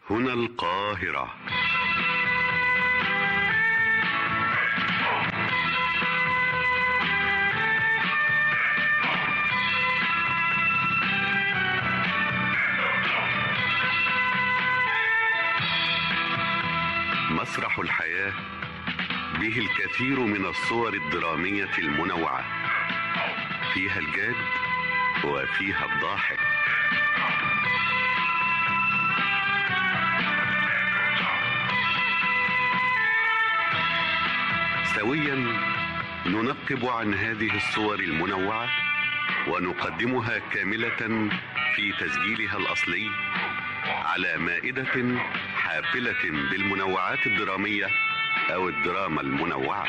هنا القاهرة مسرح الحياة به الكثير من الصور الدرامية المنوعة فيها الجاد وفيها الضاحك سويا ننقب عن هذه الصور المنوعة ونقدمها كاملة في تسجيلها الأصلي على مائدة حافلة بالمنوعات الدرامية أو الدراما المنوعة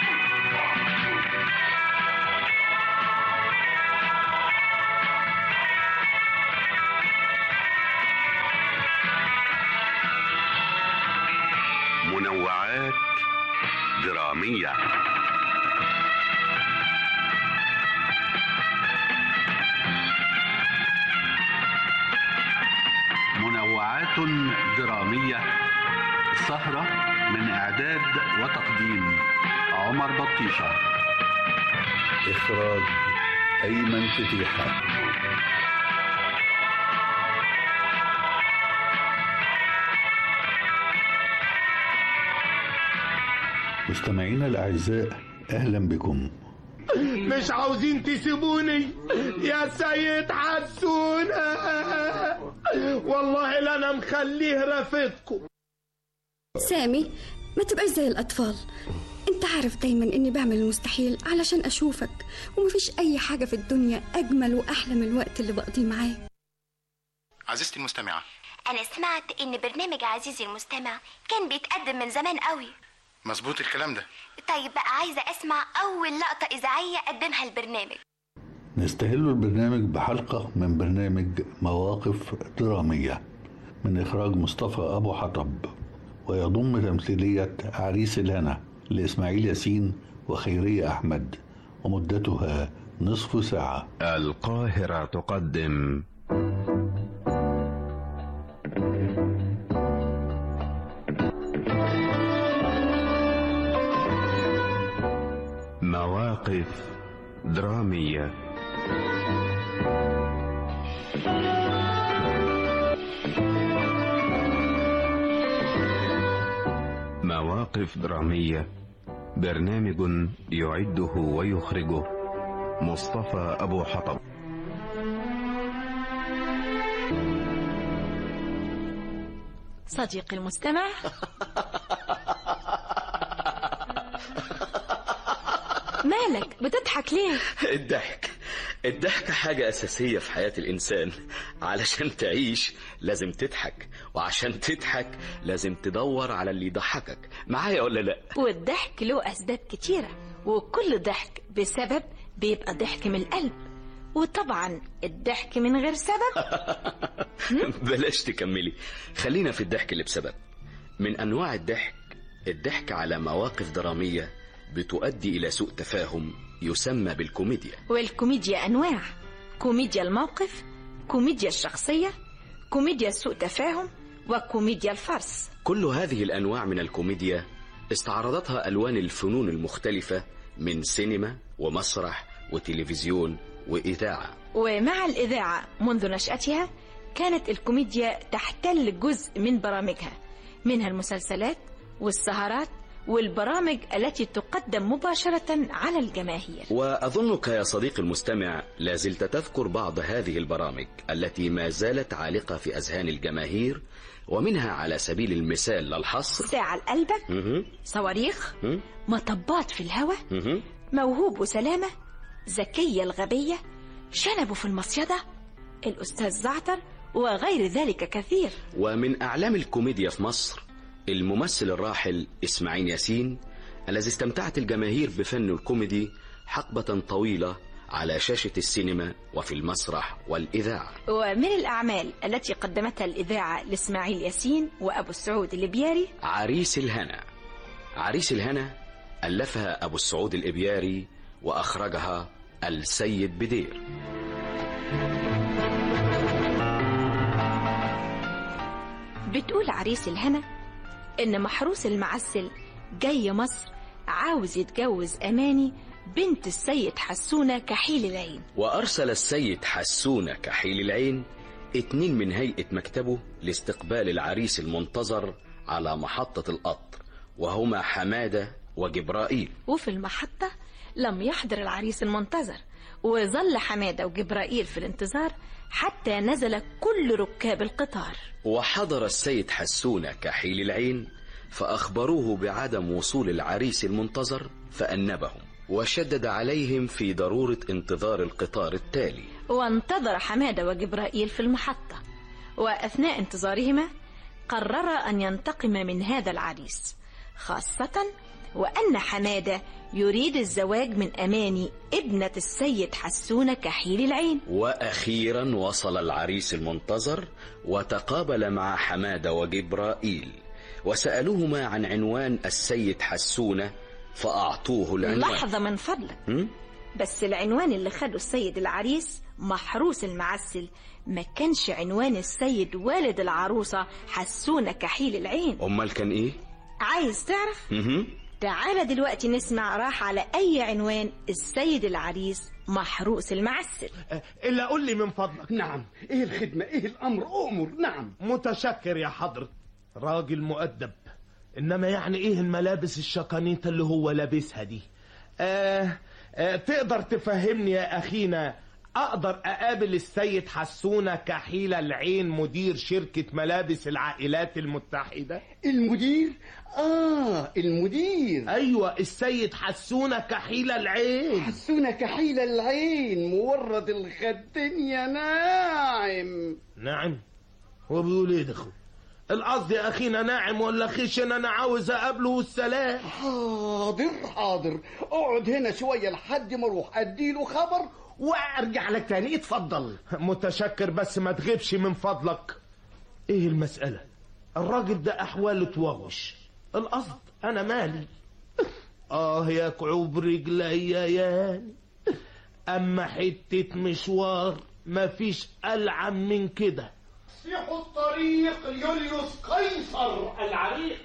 منوعات درامية منوعات درامية سهرة من إعداد وتقديم عمر بطيشة إخراج أيمن فتيحة مستمعينا الأعزاء أهلا بكم مش عاوزين تسيبوني يا سيد حسونة والله لا انا مخليه رافضكم سامي ما تبقاش زي الأطفال أنت عارف دايما إني بعمل المستحيل علشان أشوفك ومفيش أي حاجة في الدنيا أجمل وأحلى من الوقت اللي بقضيه معاك عزيزتي المستمعة أنا سمعت إن برنامج عزيزي المستمع كان بيتقدم من زمان قوي مظبوط الكلام ده طيب بقى عايزة أسمع أول لقطة إذاعية قدمها البرنامج نستهل البرنامج بحلقة من برنامج مواقف درامية من إخراج مصطفى أبو حطب ويضم تمثيلية عريس الهنا لإسماعيل ياسين وخيرية أحمد ومدتها نصف ساعة القاهرة تقدم مواقف درامية مواقف درامية برنامج يعده ويخرجه مصطفى أبو حطب صديقي المستمع مالك بتضحك ليه الضحك الضحك حاجة أساسية في حياة الإنسان علشان تعيش لازم تضحك وعشان تضحك لازم تدور على اللي يضحكك معايا ولا لأ والضحك له أسباب كتيرة وكل ضحك بسبب بيبقى ضحك من القلب وطبعا الضحك من غير سبب بلاش تكملي خلينا في الضحك اللي بسبب من أنواع الضحك الضحك على مواقف درامية بتؤدي إلى سوء تفاهم يسمى بالكوميديا والكوميديا أنواع كوميديا الموقف كوميديا الشخصية كوميديا سوء تفاهم وكوميديا الفرس كل هذه الأنواع من الكوميديا استعرضتها ألوان الفنون المختلفة من سينما ومسرح وتلفزيون وإذاعة ومع الإذاعة منذ نشأتها كانت الكوميديا تحتل جزء من برامجها منها المسلسلات والسهرات والبرامج التي تقدم مباشرة على الجماهير وأظنك يا صديقي المستمع لازلت تذكر بعض هذه البرامج التي ما زالت عالقة في أذهان الجماهير ومنها على سبيل المثال للحصر ساعة لقلبك مهم. صواريخ مهم. مطبات في الهواء مهم. موهوب وسلامة زكية الغبية شنبه في المصيدة الأستاذ زعتر وغير ذلك كثير ومن أعلام الكوميديا في مصر الممثل الراحل إسماعيل ياسين الذي استمتعت الجماهير بفن الكوميدي حقبة طويلة على شاشة السينما وفي المسرح والإذاعة ومن الأعمال التي قدمتها الإذاعة لإسماعيل ياسين وأبو السعود البياري عريس الهنا عريس الهنا ألفها أبو السعود الإبياري وأخرجها السيد بدير بتقول عريس الهنا إن محروس المعسل جاي مصر عاوز يتجوز أماني بنت السيد حسونة كحيل العين وأرسل السيد حسونة كحيل العين اتنين من هيئة مكتبه لاستقبال العريس المنتظر على محطة القطر وهما حمادة وجبرائيل وفي المحطة لم يحضر العريس المنتظر وظل حمادة وجبرائيل في الانتظار حتى نزل كل ركاب القطار وحضر السيد حسونة كحيل العين فأخبروه بعدم وصول العريس المنتظر فأنبهم وشدد عليهم في ضرورة انتظار القطار التالي وانتظر حمادة وجبرائيل في المحطة وأثناء انتظارهما قرر أن ينتقم من هذا العريس خاصة وأن حمادة يريد الزواج من أماني ابنة السيد حسونة كحيل العين وأخيرا وصل العريس المنتظر وتقابل مع حمادة وجبرائيل وسألوهما عن عنوان السيد حسونة فأعطوه العنوان لحظة من فضلك هم؟ بس العنوان اللي خده السيد العريس محروس المعسل ما كانش عنوان السيد والد العروسة حسونة كحيل العين أمال كان إيه؟ عايز تعرف؟ مهم. تعالى دلوقتي نسمع راح على أي عنوان السيد العريس محروس المعسل إلا قول لي من فضلك نعم ايه الخدمة ايه الامر امر نعم متشكر يا حضرة راجل مؤدب إنما يعني إيه الملابس الشقانيطة اللي هو لابسها دي آه آه تقدر تفهمني يا أخينا أقدر أقابل السيد حسونة كحيل العين مدير شركة ملابس العائلات المتحدة المدير اه المدير أيوة السيد حسونة كحيل العين حسونا كحيل العين مورد الخدين يا ناعم نعم هو بيقول ايه ده اخو القصد يا اخينا ناعم ولا خشن انا عاوز اقابله والسلام حاضر حاضر اقعد هنا شوية لحد ما اروح اديله خبر وارجع لك تاني اتفضل متشكر بس ما تغيبش من فضلك ايه المسألة الراجل ده احواله توغش القصد انا مالي اه يا كعوب رجليا ياني اما حتة مشوار مفيش العن من كده يحط الطريق يوليوس قيصر العريق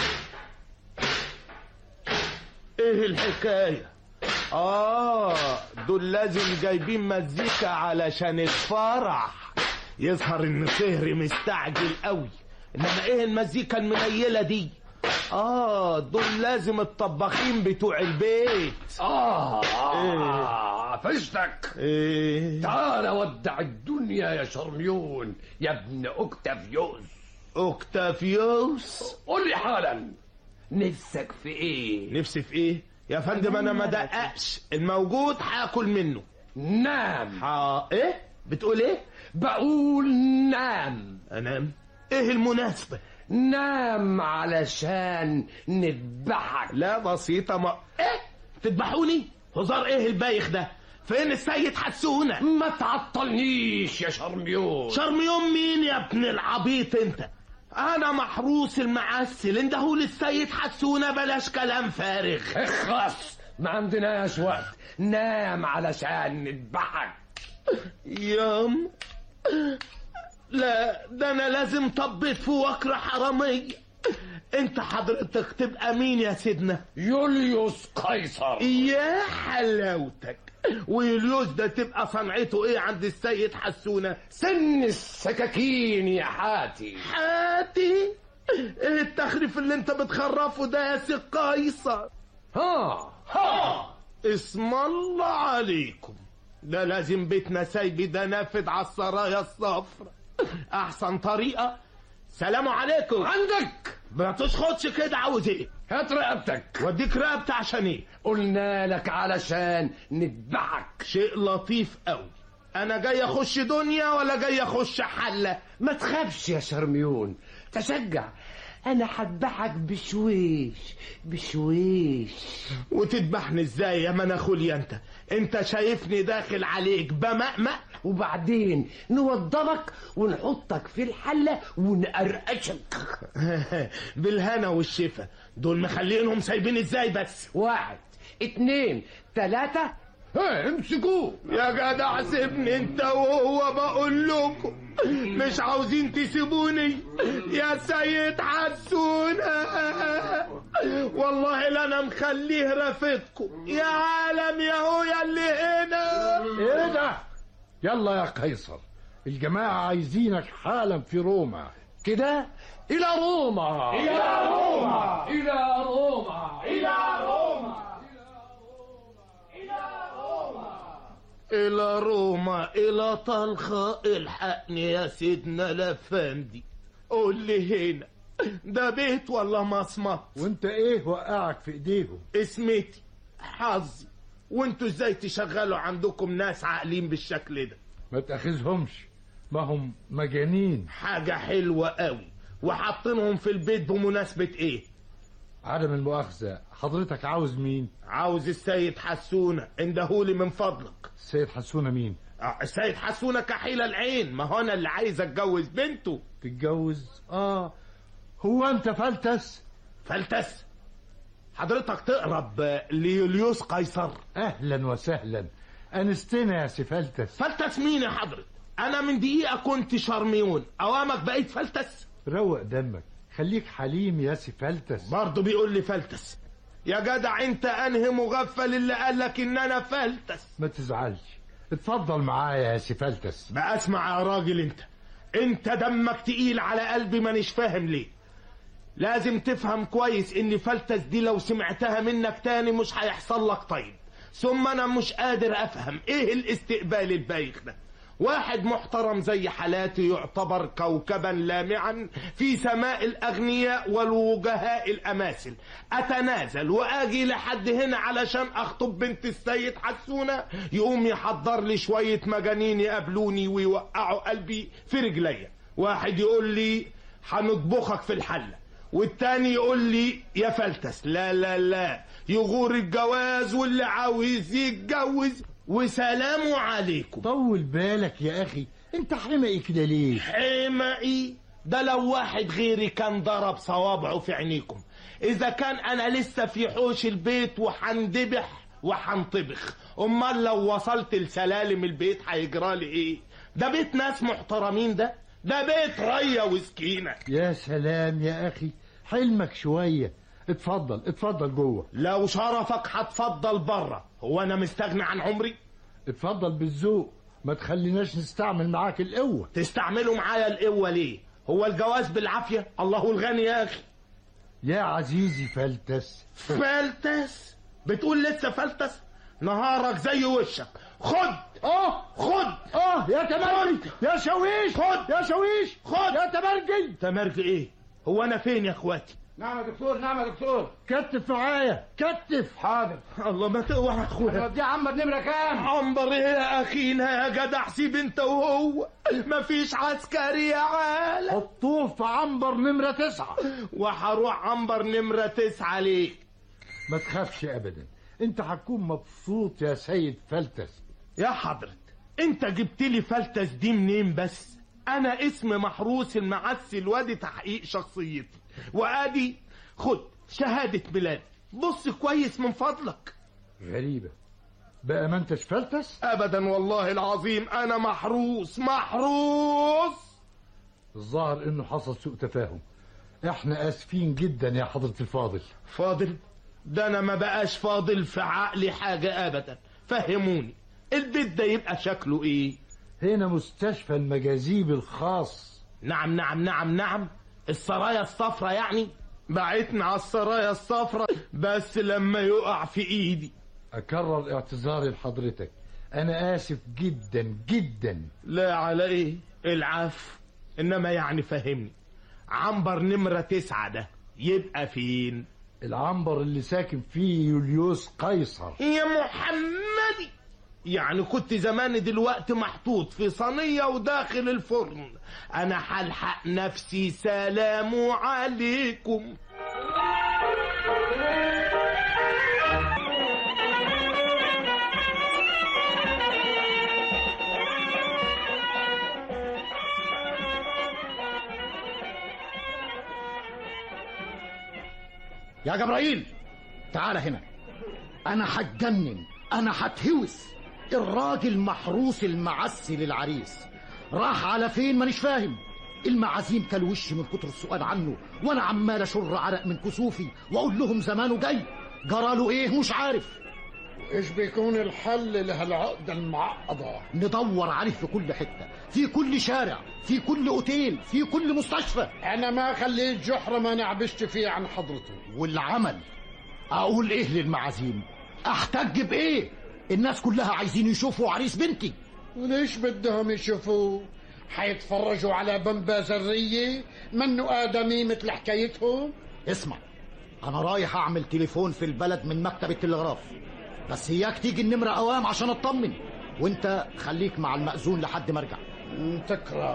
ايه الحكاية اه دول لازم جايبين مزيكا علشان الفرح يظهر ان سهري مستعجل قوي انما ايه المزيكا المنيلة دي اه دول لازم الطباخين بتوع البيت آه آه فشتك ايه تعال ودع الدنيا يا شرميون يا ابن أكتافيوس اوكتافيوس قول لي حالا نفسك في ايه نفسي في ايه يا فندم انا ما دققش الموجود هاكل منه نام ها ايه بتقول ايه بقول نام انام ايه المناسبة نام علشان نذبحك لا بسيطة ما ايه تذبحوني هزار ايه البايخ ده فين السيد حسونة ما تعطلنيش يا شرميون شرميون مين يا ابن العبيط انت انا محروس المعسل اندهوا للسيد حسونة بلاش كلام فارغ اخلص ما عندناش وقت نام علشان نذبحك يوم لا ده انا لازم طبيت في وكرة حرامية انت حضرتك تبقى مين يا سيدنا يوليوس قيصر يا حلاوتك ويوليوس ده تبقى صنعته ايه عند السيد حسونة سن السكاكين يا حاتي حاتي ايه التخريف اللي انت بتخرفه ده يا سي قيصر ها ها اسم الله عليكم ده لازم بيتنا سايبي ده نافذ على السرايا الصفرا احسن طريقة سلام عليكم عندك ما تسخطش كده عاوز ايه هات رقبتك وديك رقبتي عشان ايه قلنا لك علشان نذبحك شيء لطيف قوي انا جاي اخش دنيا ولا جاي اخش حلة ما تخافش يا شرميون تشجع انا هذبحك بشويش بشويش وتذبحني ازاي يا مناخولي انت انت شايفني داخل عليك بمأمأ وبعدين نوضبك ونحطك في الحلة ونقرقشك بالهنا والشفا دول مخلينهم سايبين ازاي بس واحد اتنين تلاتة ها امسكوه يا جدع سيبني انت وهو بقول لكم مش عاوزين تسيبوني يا سيد حسونة والله لا انا مخليه رافضكم يا عالم يا هو يا اللي هنا ايه ده يلا يا قيصر الجماعة عايزينك حالا في روما كده إلى روما إلى روما إلى روما إلى روما إلى روما إلى طلخة الحقني يا سيدنا الأفندي قول لي هنا ده بيت ولا مصمت وانت ايه وقعك في ايديهم اسمتي حظي وانتوا ازاي تشغلوا عندكم ناس عاقلين بالشكل ده ما تاخذهمش ما هم مجانين حاجة حلوة قوي وحاطينهم في البيت بمناسبة ايه عدم المؤاخذة حضرتك عاوز مين عاوز السيد حسونة اندهولي من فضلك السيد حسونة مين آه، السيد حسونة كحيل العين ما هو انا اللي عايز اتجوز بنته تتجوز اه هو انت فلتس فلتس حضرتك تقرب ليوليوس قيصر اهلا وسهلا انستنا يا سي فلتس فلتس مين يا حضرتك انا من دقيقة كنت شرميون اوامك بقيت فلتس روق دمك خليك حليم يا سي فلتس برضه بيقول لي فلتس يا جدع انت انهي مغفل اللي قالك ان انا فلتس ما تزعلش اتفضل معايا يا سي فلتس بقى اسمع يا راجل انت انت دمك تقيل على قلبي مانيش فاهم ليه لازم تفهم كويس ان فلتس دي لو سمعتها منك تاني مش هيحصل لك طيب ثم انا مش قادر افهم ايه الاستقبال البايخ ده واحد محترم زي حالاتي يعتبر كوكبا لامعا في سماء الأغنياء والوجهاء الأماثل أتنازل وأجي لحد هنا علشان أخطب بنت السيد حسونة يقوم يحضر لي شوية مجانين يقابلوني ويوقعوا قلبي في رجليا واحد يقول لي هنطبخك في الحلة والتاني يقول لي يا فلتس لا لا لا يغور الجواز واللي عاوز يتجوز وسلام عليكم طول بالك يا اخي انت حمقي كده ليه حمقي ده لو واحد غيري كان ضرب صوابعه في عينيكم اذا كان انا لسه في حوش البيت وحندبح وحنطبخ امال لو وصلت لسلالم البيت هيجرالي ايه ده بيت ناس محترمين ده ده بيت ريا وسكينة يا سلام يا اخي حلمك شوية اتفضل اتفضل جوه لو شرفك هتفضل بره هو انا مستغني عن عمري اتفضل بالذوق ما تخليناش نستعمل معاك القوة تستعملوا معايا القوة ليه هو الجواز بالعافية الله الغني يا اخي يا عزيزي فلتس فلتس بتقول لسه فلتس نهارك زي وشك خد اه خد اه يا تمرجي يا شويش خد يا شويش خد يا تمرجي تمرجي ايه هو انا فين يا اخواتي نعم يا دكتور نعم يا دكتور كتف معايا كتف حاضر الله ما تقوى يا اخويا دي عنبر نمرة كام عنبر ايه يا اخينا يا جدع سيب انت وهو مفيش عسكري يا عالم حطوه في عنبر نمرة تسعة وهروح عنبر نمرة تسعة ليه ما تخافش ابدا انت هتكون مبسوط يا سيد فلتس يا حضرت انت جبت لي فلتس دي منين بس انا اسم محروس المعسل وادي تحقيق شخصيتي وادي خد شهادة ميلاد بص كويس من فضلك غريبة بقى ما انتش فلتس ابدا والله العظيم انا محروس محروس الظاهر انه حصل سوء تفاهم احنا اسفين جدا يا حضرة الفاضل فاضل ده انا ما بقاش فاضل في عقلي حاجة ابدا فهموني البيت ده يبقى شكله ايه هنا مستشفى المجاذيب الخاص نعم نعم نعم نعم السرايا الصفرة يعني بعتنا على السرايا الصفرة بس لما يقع في ايدي اكرر اعتذاري لحضرتك انا اسف جدا جدا لا على ايه العفو انما يعني فهمني عنبر نمرة تسعة ده يبقى فين العنبر اللي ساكن فيه يوليوس قيصر يا محمدي يعني كنت زماني دلوقتي محطوط في صينية وداخل الفرن انا هلحق نفسي سلام عليكم يا جبرائيل تعال هنا انا هتجنن انا هتهوس الراجل محروس المعسي للعريس راح على فين مانيش فاهم المعازيم كل وش من كتر السؤال عنه وانا عمال اشر عرق من كسوفي واقول لهم زمانه جاي جراله ايه مش عارف ايش بيكون الحل لهالعقدة المعقدة ندور عليه في كل حتة في كل شارع في كل اوتيل في كل مستشفى انا ما خليت جحر ما نعبشت فيه عن حضرته والعمل اقول ايه للمعازيم احتج بايه الناس كلها عايزين يشوفوا عريس بنتي وليش بدهم يشوفوه حيتفرجوا على بمبة ذرية منه آدمي مثل حكايتهم اسمع انا رايح اعمل تليفون في البلد من مكتب التلغراف بس اياك تيجي النمرة اوام عشان اطمن وانت خليك مع المأذون لحد ما ارجع تكره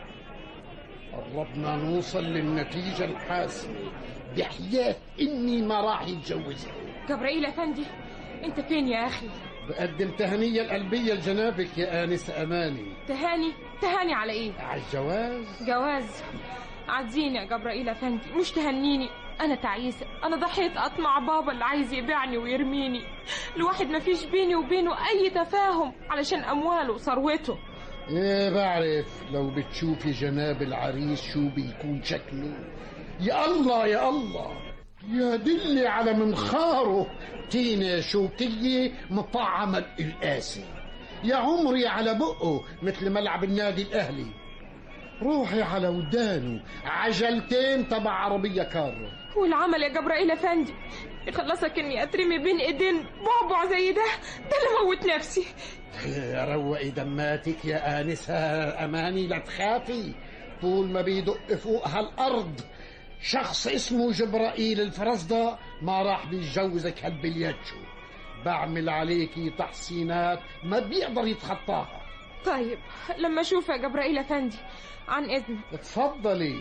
قربنا نوصل للنتيجة الحاسمة بحياة إني ما راح يتجوزها جبرائيل افندي انت فين يا اخي بقدم تهنية القلبية لجنابك يا آنس أماني تهاني تهاني على ايه على الجواز جواز عديني يا جبرائيل افندي مش تهنيني انا تعيسه انا ضحيت اطمع بابا اللي عايز يبيعني ويرميني الواحد ما فيش بيني وبينه اي تفاهم علشان امواله وثروته ايه بعرف لو بتشوفي جناب العريس شو بيكون شكله يا الله يا الله يا دلي على منخاره تينة شوكية مطعمة القاسي يا عمري على بقه مثل ملعب النادي الأهلي روحي على ودانه عجلتين تبع عربية كارو والعمل يا جبرائيل افندي يخلصك اني اترمي بين ايدين بعبع زي ده ده اللي موت نفسي يا روقي دماتك يا آنسة أماني لا تخافي طول ما بيدق فوق هالأرض شخص اسمه جبرائيل الفرزدة ما راح بيتجوزك هالبلياتشو بعمل عليكي تحسينات ما بيقدر يتخطاها طيب لما اشوف يا جبرائيل افندي عن اذنك تفضلي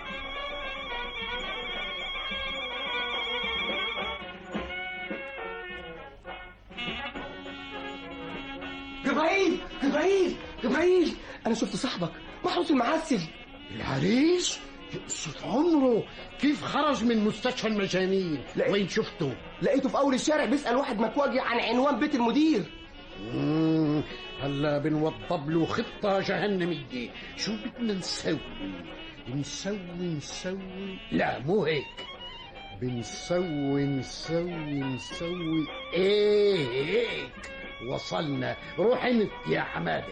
جبرائيل جبرائيل جبرائيل انا شفت صاحبك محروس المعسل العريس يقصد عمره كيف خرج من مستشفى المجانين لقيت- وين شفته لقيته في اول الشارع بيسال واحد مكواجي عن عنوان بيت المدير مم، هلا بنوضب له خطة جهنمية شو بدنا نسوي نسوي نسوي لا مو هيك بنسوي نسوي نسوي ايه هيك وصلنا روح انت يا حماده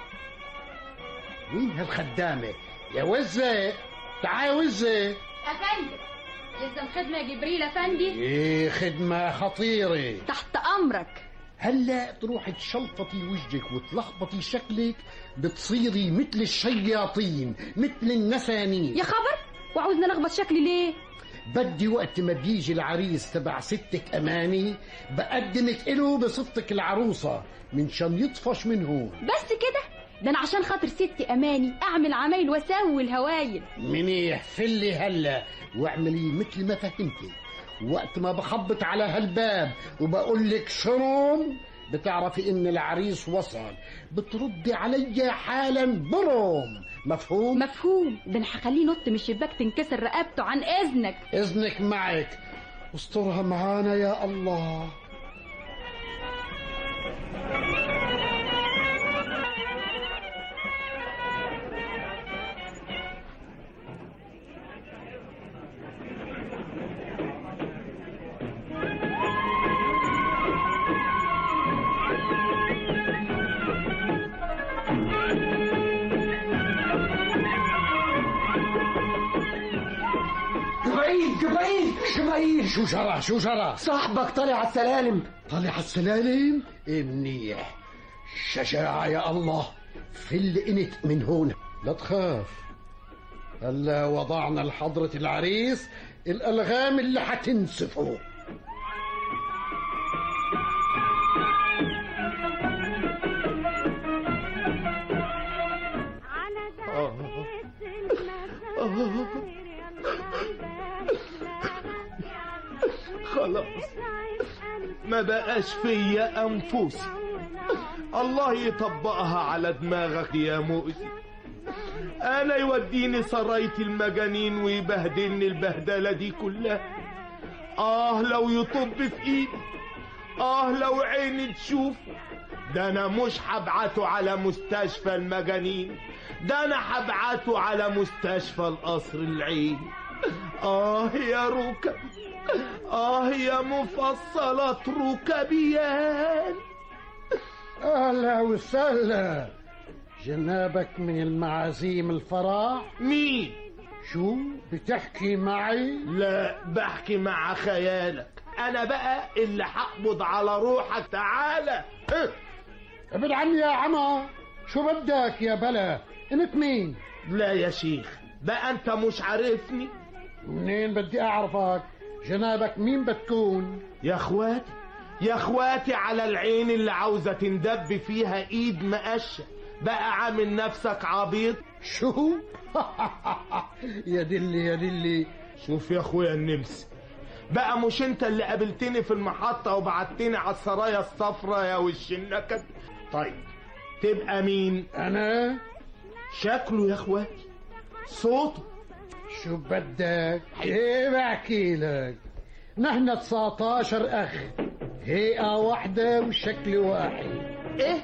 مين هالخدامة يا وزة تعال وزة أفندم يلزم خدمة يا جبريل أفندي ايه خدمة خطيرة تحت أمرك هلا تروحي تشلفطي وجهك وتلخبطي شكلك بتصيري مثل الشياطين مثل النسانين يا خبر وعاوزنا نخبط شكلي ليه بدي وقت ما بيجي العريس تبع ستك اماني بقدمك له بصفتك العروسه من شان يطفش من هون بس كده ده أنا عشان خاطر ستي أماني أعمل عمايل وأسوي الهوايل منيح فلي هلا واعملي مثل ما فهمتي وقت ما بخبط على هالباب وبقول لك شروم بتعرفي ان العريس وصل بتردي علي حالا بروم مفهوم مفهوم ده أنا هخليه ينط من الشباك تنكسر رقبته عن إذنك اذنك معك استرها معانا يا الله جبرائيل جبرائيل جبرائيل شو جرى شو جرى صاحبك طالع على السلالم طالع على السلالم إيه منيح شجاعة يا الله فل انت من هون لا تخاف هلا وضعنا لحضرة العريس الألغام اللي حتنسفه خلاص ما بقاش فيا أنفس الله يطبقها على دماغك يا مؤذي أنا يوديني سراية المجانين ويبهدلني البهدلة دي كلها آه لو يطب في إيدي اه لو عيني تشوفه ده انا مش هبعته على مستشفى المجانين ده انا هبعته على مستشفى القصر العيني اه يا ركب اه يا مفصلات ركبيان اهلا وسهلا جنابك من المعازيم الفرح مين شو بتحكي معي لا بحكي مع خيالك انا بقى اللي هقبض على روحك تعالى اه. ابعد عني يا عمى شو بدك يا بلا انت مين لا يا شيخ بقى انت مش عارفني منين بدي اعرفك جنابك مين بتكون يا اخواتي يا اخواتي على العين اللي عاوزه تندب فيها ايد مقشه بقى عامل نفسك عبيط شو يا دلي يا دلي شوف يا اخويا النمس بقى مش انت اللي قابلتني في المحطة وبعتني على السرايا الصفرا يا وش النكد طيب تبقى مين انا شكله يا اخواتي صوته شو بدك ايه بحكي لك نحن 19 اخ هيئة واحدة وشكل واحد ايه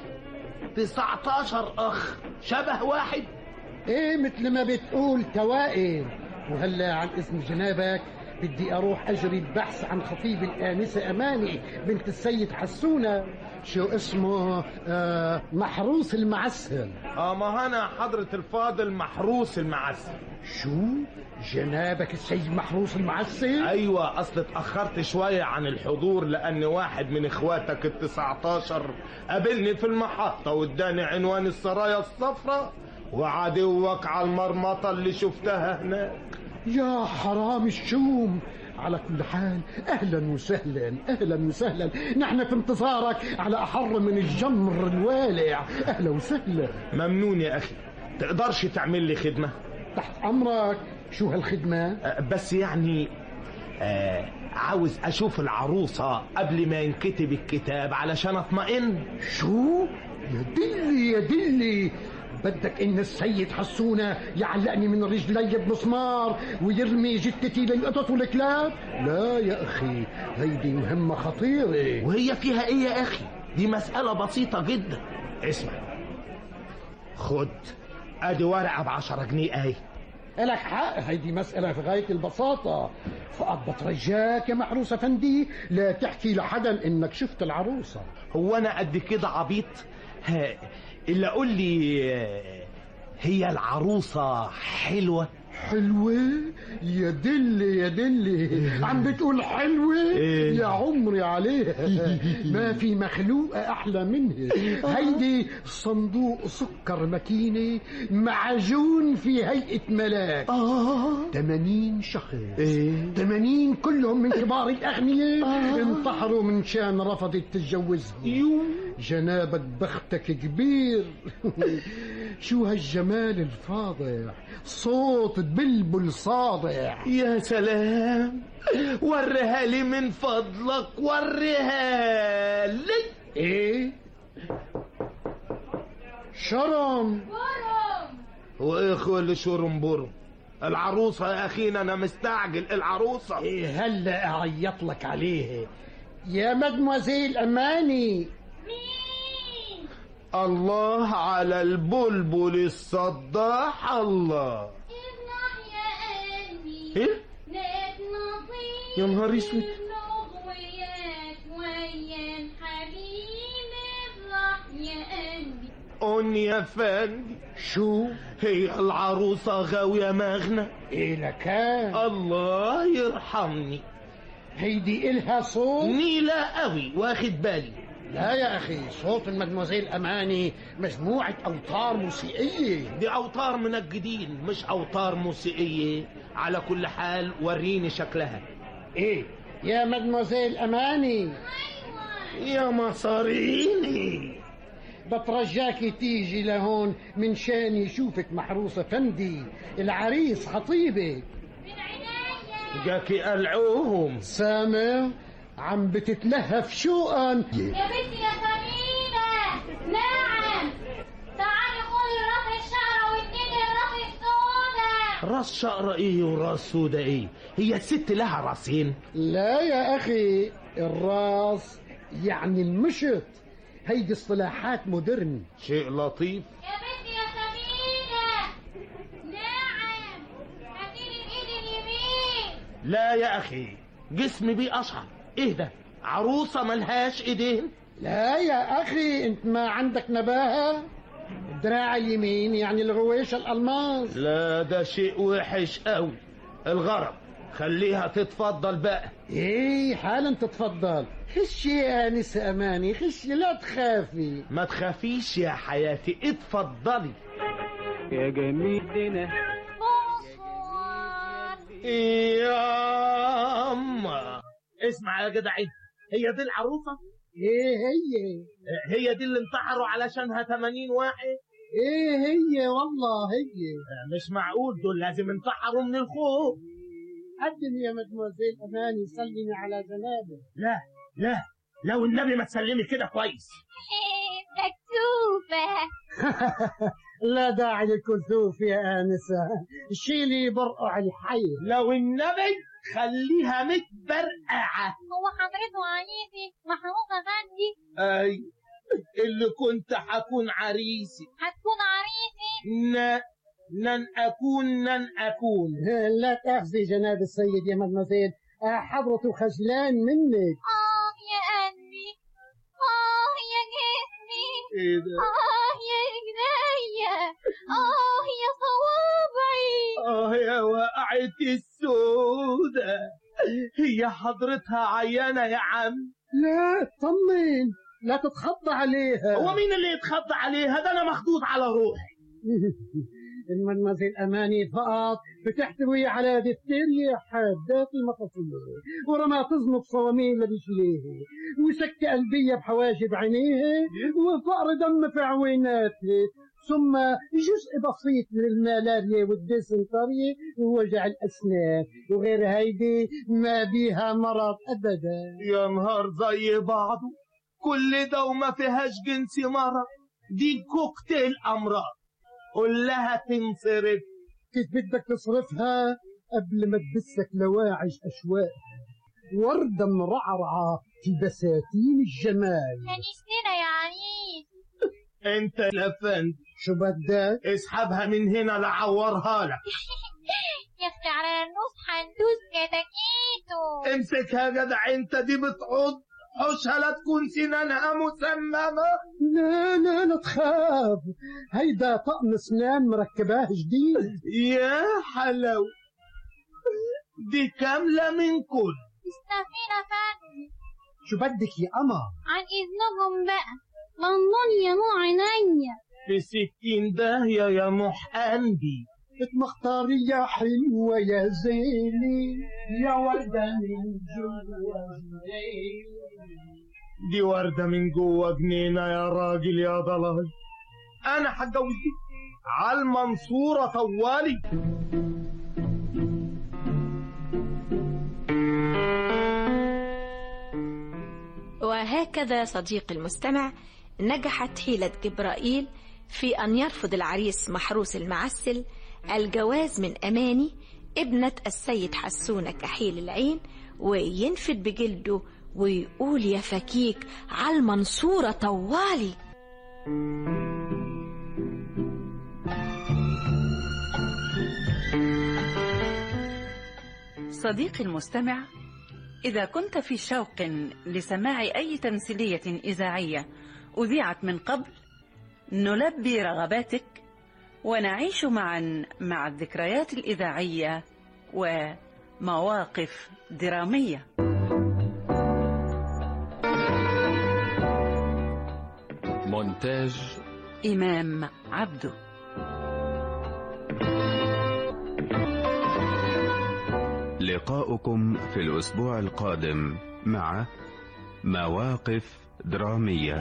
19 اخ شبه واحد ايه مثل ما بتقول توائم وهلا عن اسم جنابك بدي اروح اجري البحث عن خطيب الانسه اماني بنت السيد حسونه شو اسمه آه محروس المعسل اه ما انا حضرة الفاضل محروس المعسل شو جنابك السيد محروس المعسل ايوه اصل اتاخرت شويه عن الحضور لان واحد من اخواتك ال 19 قابلني في المحطه واداني عنوان السرايا الصفراء وعدوك على المرمطه اللي شفتها هناك يا حرام الشوم على كل حال اهلا وسهلا اهلا وسهلا نحن في انتظارك على احر من الجمر الوالع اهلا وسهلا ممنون يا اخي تقدرش تعمل لي خدمه تحت امرك شو هالخدمه أه بس يعني آه عاوز اشوف العروسه قبل ما ينكتب الكتاب علشان اطمئن شو يا دلي يا دلي بدك ان السيد حسونة يعلقني من رجلي بمسمار ويرمي جتتي للقطط والكلاب لا يا اخي هيدي مهمة خطيرة وهي فيها ايه يا اخي دي مسألة بسيطة جدا اسمع خد ادي ورقة بعشرة جنيه اهي لك حق هيدي مسألة في غاية البساطة فقط بترجاك يا محروس افندي لا تحكي لحدا انك شفت العروسة هو انا قد كده عبيط ها الا قول لي هي العروسة حلوة حلوة يا دلي يا دلي عم بتقول حلوة يا عمري عليها ما في مخلوقة أحلى منها هيدي صندوق سكر مكينة معجون في هيئة ملاك آه 80 شخص 80 كلهم من كبار الأغنياء انتحروا من شان رفضت تتجوزهم جنابك بختك كبير شو هالجمال الفاضح صوت بلبل صادع يا سلام وريها لي من فضلك وريها لي ايه شرم وايه كل شرم برم العروسة يا أخينا أنا مستعجل العروسة إيه هلا أعيط لك عليها يا مدموزيل أماني مين؟ الله على البلبل الصداح الله افتح يا قلبي ايه؟ نصيب يا نهار اسود وياك ويا حبيبي افرح يا قلبي قول يا فندي شو هي العروسة غاوية مغنى إيه لكان الله يرحمني هيدي إلها صوت نيلة قوي واخد بالي لا يا أخي صوت المدموزيل أماني مجموعة أوتار موسيقية دي أوتار منجدين مش أوتار موسيقية على كل حال وريني شكلها إيه يا مدموزيل أماني يا مصاريني بترجاكي تيجي لهون من شان يشوفك محروسة فندي العريس خطيبك جاكي قلعوهم سامع عم بتتلهف شوقا يا بنتي يا سمينة نعم تعالي خذي راس الشعرة واديني الراس السوداء راس شقرة ايه وراس سودا ايه هي الست لها راسين لا يا أخي الراس يعني المشط هيدي اصطلاحات مودرن شيء لطيف يا بنتي يا سمينة نعم هاتيلي الايد اليمين لا يا اخي جسمي بيه اشعر ايه ده عروسة ملهاش ايدين لا يا أخي أنت ما عندك نباهة الدراع اليمين يعني الغويشة الألماس لا ده شيء وحش قوي الغرض خليها تتفضل بقى ايه حالا تتفضل خشي يا انسة اماني خشي لا تخافي ما تخافيش يا حياتي اتفضلي يا جميلنا يا أما اسمع يا جدع انت هي دي العروسة ايه هي هي دي اللي انتحروا علشانها 80 واحد ايه هي والله هي مش معقول دول لازم انتحروا من الخوف قدم يا مدموزيل اماني سلمي على جنابه لا لا لو النبي ما تسلمي كده كويس مكتوبة لا داعي للكسوف يا انسه شيلي برقع الحي لو النبي خليها متبرقعه هو حضرته عايزي محروس افندي اي اللي كنت حكون عريسي هتكون عريسي ن... نن اكون نن اكون لا تأخذي جناب السيد يا مدموزيل حضرته خجلان منك اه يا قلبي اه يا جسمي ايه ده اه يا رجليا اه يا صوابعي اه يا وقعت السودة هي حضرتها عيانة يا عم لا اطمن لا تتخض عليها هو مين اللي يتخض عليها ده انا مخضوض على روحي المدمزيل أماني فقط بتحتوي على دفتيريا حادات المفاصيل ورما تزنق صواميل برجليه وسكتة قلبية بحواجب عينيه وفقر دم في عويناته ثم جزء بسيط من الملاريا والديسنتري ووجع الأسنان وغير هيدي ما بيها مرض أبدا يا نهار زي بعضه كل ده وما فيهاش جنسي مرض دي كوكتيل أمراض قول لها تنصرف كيف بدك تصرفها قبل ما تبسك لواعج أشواق وردة مرعرعة في بساتين الجمال كنيستنا يا عريس انت لفند شو بدك اسحبها من هنا لعورها لك يا اختي على النص هندوس كتاكيتو امسكها يا جدع انت دي بتعض حوشها لا تكون سنانها مسممة لا لا لا تخاف هيدا طقم اسنان مركباه جديد يا حلو دي كاملة من كل مستفينة فندي شو بدك يا قمر عن إذنكم بقى لندن يا نوع عينيا في ستين داهية يا محمدي مختاري يا حلوة يا زيني يا وردة من جوا دي وردة من جوه جنينة يا راجل يا ضلال أنا هتجوز دي على المنصورة طوالي وهكذا صديقي المستمع نجحت حيلة جبرائيل في أن يرفض العريس محروس المعسل الجواز من أماني ابنة السيد حسونة كحيل العين وينفد بجلده ويقول يا فكيك على المنصورة طوالي صديقي المستمع إذا كنت في شوق لسماع أي تمثيلية إذاعية أذيعت من قبل نلبي رغباتك ونعيش معا مع الذكريات الإذاعية ومواقف درامية مونتاج إمام عبده لقاؤكم في الأسبوع القادم مع مواقف درامية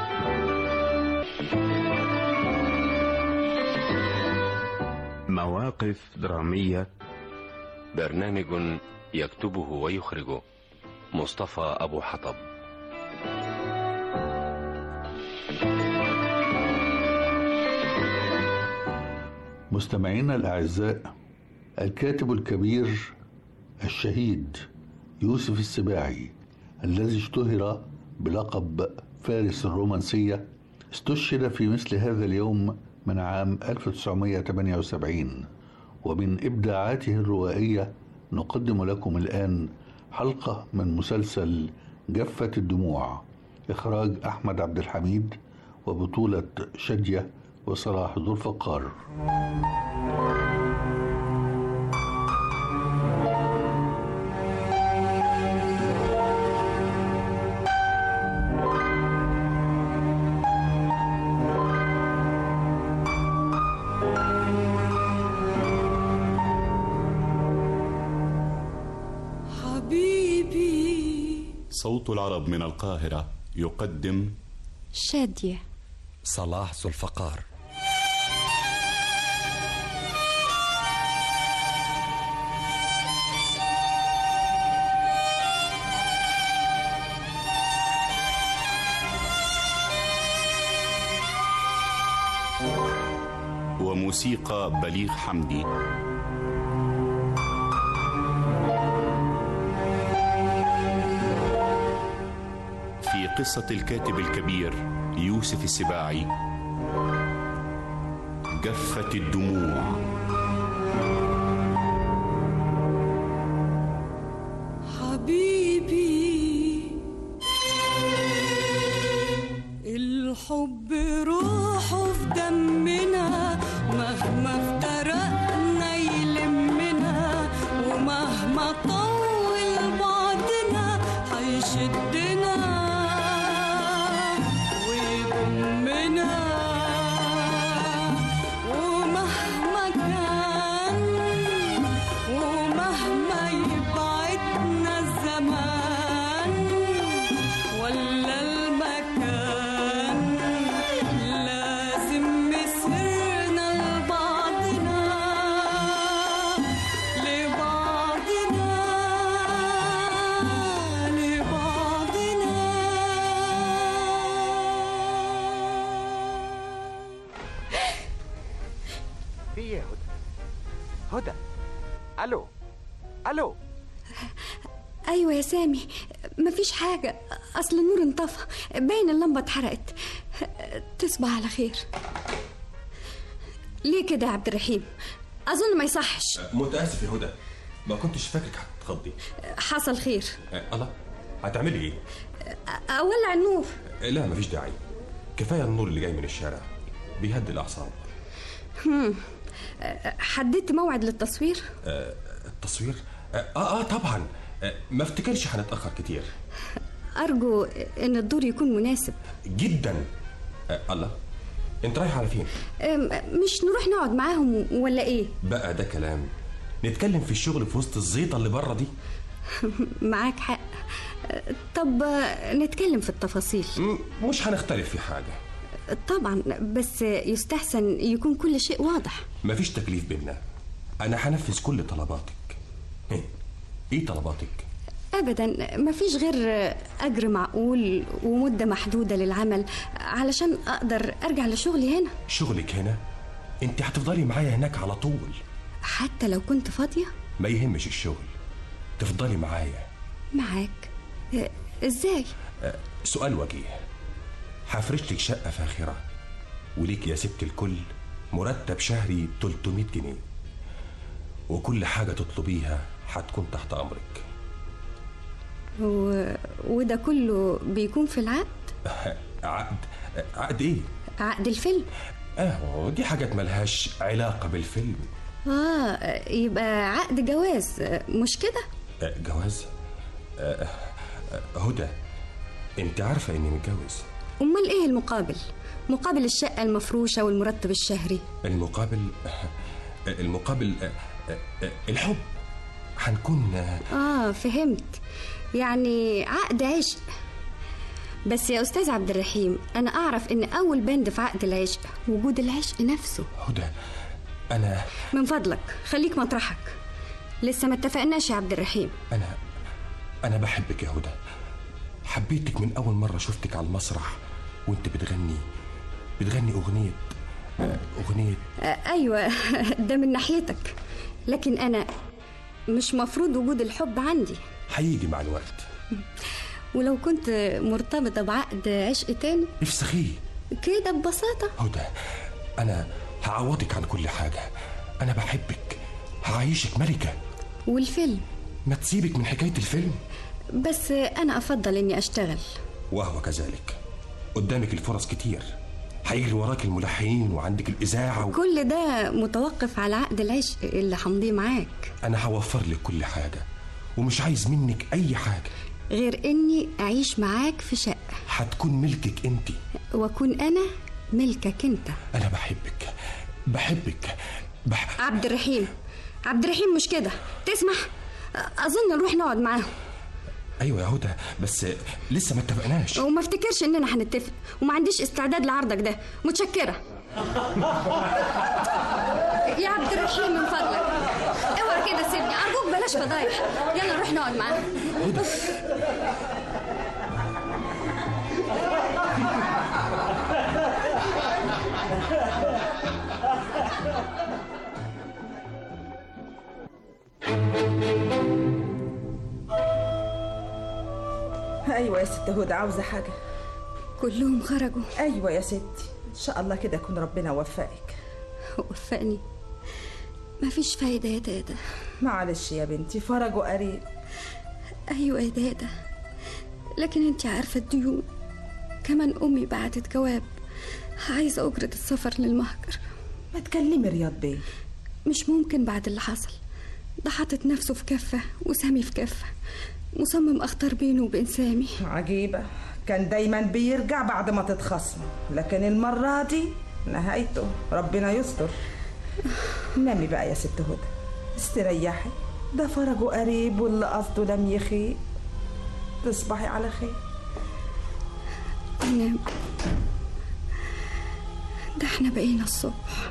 مواقف درامية برنامج يكتبه ويخرجه مصطفى أبو حطب مستمعينا الأعزاء الكاتب الكبير الشهيد يوسف السباعي الذي اشتهر بلقب فارس الرومانسية استشهد في مثل هذا اليوم من عام 1978 ومن إبداعاته الروائية نقدم لكم الآن حلقة من مسلسل جفة الدموع إخراج أحمد عبد الحميد وبطولة شدية وصلاح ذو الفقار حبيبي صوت العرب من القاهرة يقدم شادية صلاح ذو الفقار وموسيقى بليغ حمدي في قصة الكاتب الكبير يوسف السباعي جفت الدموع حبيبي الحب روحه في دمنا مهما افترقنا يلمنا ومهما طول بعضنا هيشدنا ويضمنا ومهما كان ومهما يبعدنا الزمان ولا المكان لازم مسرنا لبعضنا لبعضنا لبعضنا في ايه يا هدى هدى الو الو أيوة يا سامي مفيش حاجة أصل النور انطفى باين اللمبة اتحرقت تصبح على خير ليه كده يا عبد الرحيم أظن ما يصحش متاسف يا هدى ما كنتش فاكرك هتتخضي حصل خير أه الله هتعملي ايه أولع النور أه، لا مفيش داعي كفايه النور اللي جاي من الشارع بيهدي الاعصاب هم. حددت موعد للتصوير أه، التصوير اه اه طبعا أه، ما افتكرش هنتاخر كتير أرجو إن الدور يكون مناسب جدا أه، الله انت رايح على فين أم، مش نروح نقعد معاهم ولا إيه بقى ده كلام نتكلم في الشغل في وسط الزيطه اللي بره دي معاك حق طب نتكلم في التفاصيل مش هنختلف في حاجه طبعا بس يستحسن يكون كل شيء واضح مفيش تكليف بينا انا هنفذ كل طلباتك ايه ايه طلباتك ابدا مفيش غير اجر معقول ومده محدوده للعمل علشان اقدر ارجع لشغلي هنا شغلك هنا انت هتفضلي معايا هناك على طول حتى لو كنت فاضيه ما يهمش الشغل تفضلي معايا معاك آه، ازاي أه، سؤال وجيه هفرش لك شقه فاخره وليك يا ست الكل مرتب شهري 300 جنيه وكل حاجه تطلبيها هتكون تحت امرك و... وده كله بيكون في العقد عقد عقد ايه عقد الفيلم اه دي حاجات ملهاش علاقه بالفيلم اه يبقى عقد جواز آه، مش كده آه، جواز آه، آه، هدى انت عارفه اني متجوز امال ايه المقابل مقابل الشقه المفروشه والمرتب الشهري المقابل المقابل آه، آه، آه، الحب هنكون آه، اه فهمت يعني عقد عشق بس يا استاذ عبد الرحيم انا اعرف ان اول بند في عقد العشق وجود العشق نفسه هدى انا من فضلك خليك مطرحك لسه ما اتفقناش يا عبد الرحيم انا انا بحبك يا هدى حبيتك من اول مره شفتك على المسرح وانت بتغني بتغني اغنيه آه، اغنيه آه ايوه ده من ناحيتك لكن انا مش مفروض وجود الحب عندي هيجي مع الوقت ولو كنت مرتبطة بعقد عشق تاني افسخيه كده ببساطة هدى انا هعوضك عن كل حاجه انا بحبك هعيشك ملكه والفيلم ما تسيبك من حكايه الفيلم بس أنا أفضل إني أشتغل وهو كذلك قدامك الفرص كتير هيجري وراك الملحنين وعندك الاذاعه و... كل ده متوقف على عقد العشق اللي همضيه معاك انا هوفر لك كل حاجه ومش عايز منك اي حاجه غير إني أعيش معاك في شقة هتكون ملكك انت وأكون أنا ملكك أنت انا بحبك بحبك بح... عبد الرحيم عبد الرحيم مش كده تسمح أظن نروح نقعد معاهم ايوه يا هدى بس لسه ما اتفقناش وما افتكرش اننا هنتفق وما عنديش استعداد لعرضك ده متشكره يا عبد الرحيم من فضلك اوعى كده سيبني ارجوك بلاش فضايح يلا نروح نقعد معاهم ايوه يا ست هدى عاوزه حاجه كلهم خرجوا ايوه يا ستي ان شاء الله كده يكون ربنا وفقك وفقني مفيش فايدة يا دادا معلش يا بنتي فرجوا قريب أيوة يا دادا لكن انت عارفة الديون كمان أمي بعتت جواب عايزة أجرة السفر للمهجر ما تكلمي رياض بيه مش ممكن بعد اللي حصل ده حاطط نفسه في كفة وسامي في كفة مصمم أختار بينه وبين سامي عجيبة كان دايما بيرجع بعد ما تتخاصموا لكن المرة دي نهايته ربنا يستر نامي بقى يا ست هدى استريحي ده فرجه قريب واللي قصده لم يخيب تصبحي على خير أنام ده احنا بقينا الصبح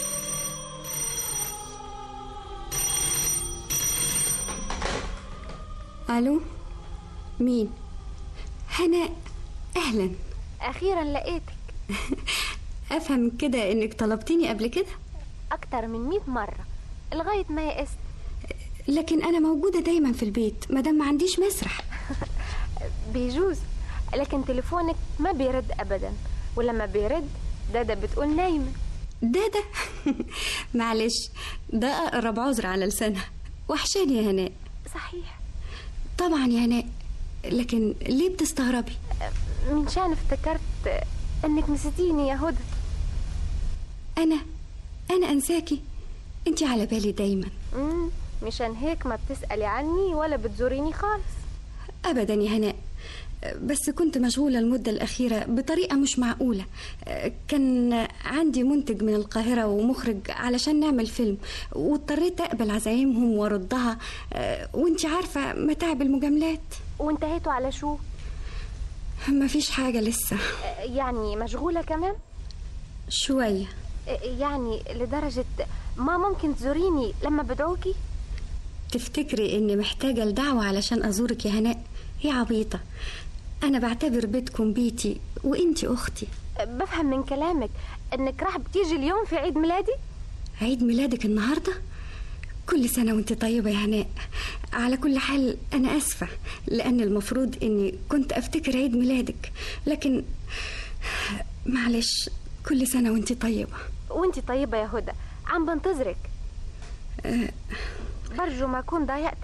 ألو مين هناء أهلا أخيرا لقيتك أفهم كده إنك طلبتيني قبل كده أكتر من مئة مرة لغاية ما يئست لكن أنا موجودة دايما في البيت مادام ما عنديش مسرح بيجوز لكن تليفونك ما بيرد أبدا ولما بيرد دادا بتقول نايمة دادا معلش ده أقرب عذر على لسانها وحشاني يا هناء صحيح طبعا يا هناء لكن ليه بتستغربي من شان افتكرت انك نسيتيني يا هدى انا انا انساكي انت على بالي دايما امم مشان هيك ما بتسألي عني ولا بتزوريني خالص ابدا يا هناء بس كنت مشغولة المدة الأخيرة بطريقة مش معقولة كان عندي منتج من القاهرة ومخرج علشان نعمل فيلم واضطريت أقبل عزايمهم وأردها وانت عارفة متاعب المجاملات وانتهيتوا على شو؟ مفيش حاجة لسه يعني مشغولة كمان؟ شوية يعني لدرجة ما ممكن تزوريني لما بدعوكي؟ تفتكري إني محتاجة الدعوة علشان أزورك يا هناء؟ يا عبيطة أنا بعتبر بيتكم بيتي وإنتي أختي بفهم من كلامك إنك راح بتيجي اليوم في عيد ميلادي عيد ميلادك النهاردة؟ كل سنة وانت طيبة يا هناء على كل حال أنا أسفة لأن المفروض إني كنت أفتكر عيد ميلادك لكن معلش كل سنة وانت طيبة وانت طيبة يا هدى عم بنتظرك أه برجو ما أكون ضايقتك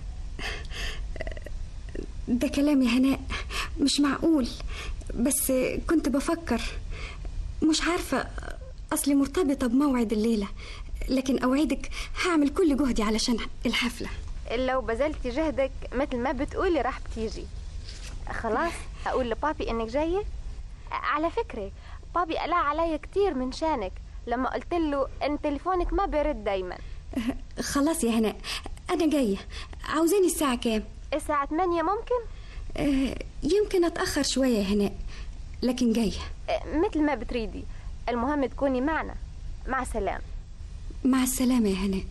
ده كلام يا هناء مش معقول بس كنت بفكر مش عارفة أصلي مرتبطة بموعد الليلة لكن أوعدك هعمل كل جهدي علشان الحفلة لو بذلتي جهدك مثل ما بتقولي راح بتيجي خلاص أقول لبابي إنك جاية على فكرة بابي قلع علي كتير من شانك لما قلت له إن تليفونك ما بيرد دايما خلاص يا هناء أنا جاية عاوزاني الساعة كام؟ الساعة 8 ممكن؟ آه يمكن أتأخر شوية يا هناء لكن جاية آه مثل ما بتريدي المهم تكوني معنا مع السلامة مع السلامة يا هناء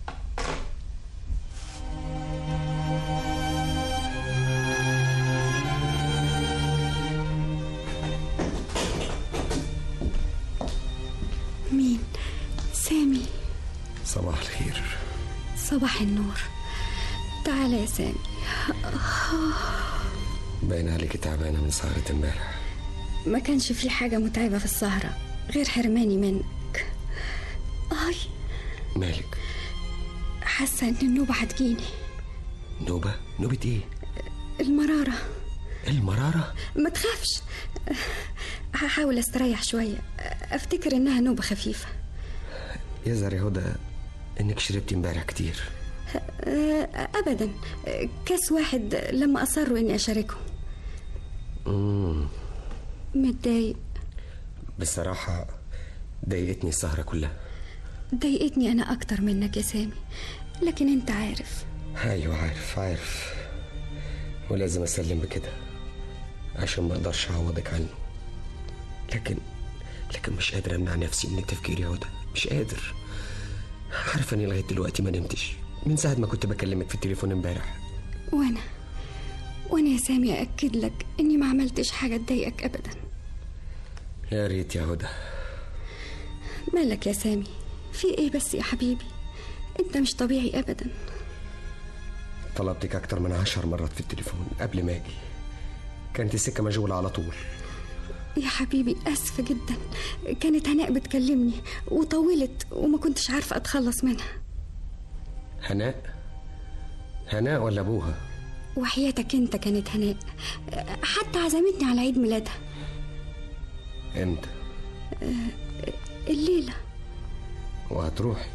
مين؟ سامي صباح الخير صباح النور تعال يا سامي باين عليك تعبانة من سهرة امبارح ما كانش في حاجة متعبة في السهرة غير حرماني منك آي مالك حاسة إن النوبة هتجيني نوبة نوبة ايه المرارة المرارة ما تخافش هحاول استريح شوية افتكر انها نوبة خفيفة يظهر يا هدى انك شربتي امبارح كتير أه، ابدا كاس واحد لما اصروا اني اشاركهم مم. متضايق بصراحة ضايقتني السهرة كلها ضايقتني انا اكتر منك يا سامي لكن انت عارف ايوه عارف عارف ولازم اسلم بكده عشان ما اقدرش اعوضك عنه لكن لكن مش قادر امنع نفسي من التفكير يا هدى مش قادر عارفه اني لغايه دلوقتي ما نمتش من ساعه ما كنت بكلمك في التليفون امبارح وانا وانا يا سامي اكد لك اني ما عملتش حاجة تضايقك ابدا يا ريت يا هدى مالك يا سامي في ايه بس يا حبيبي انت مش طبيعي ابدا طلبتك اكتر من عشر مرات في التليفون قبل ما اجي كانت السكه مشغوله على طول يا حبيبي اسفة جدا كانت هناء بتكلمني وطولت وما كنتش عارفة اتخلص منها هناء هناء ولا ابوها وحياتك انت كانت هناء حتى عزمتني على عيد ميلادها امتى آه، الليلة وهتروحي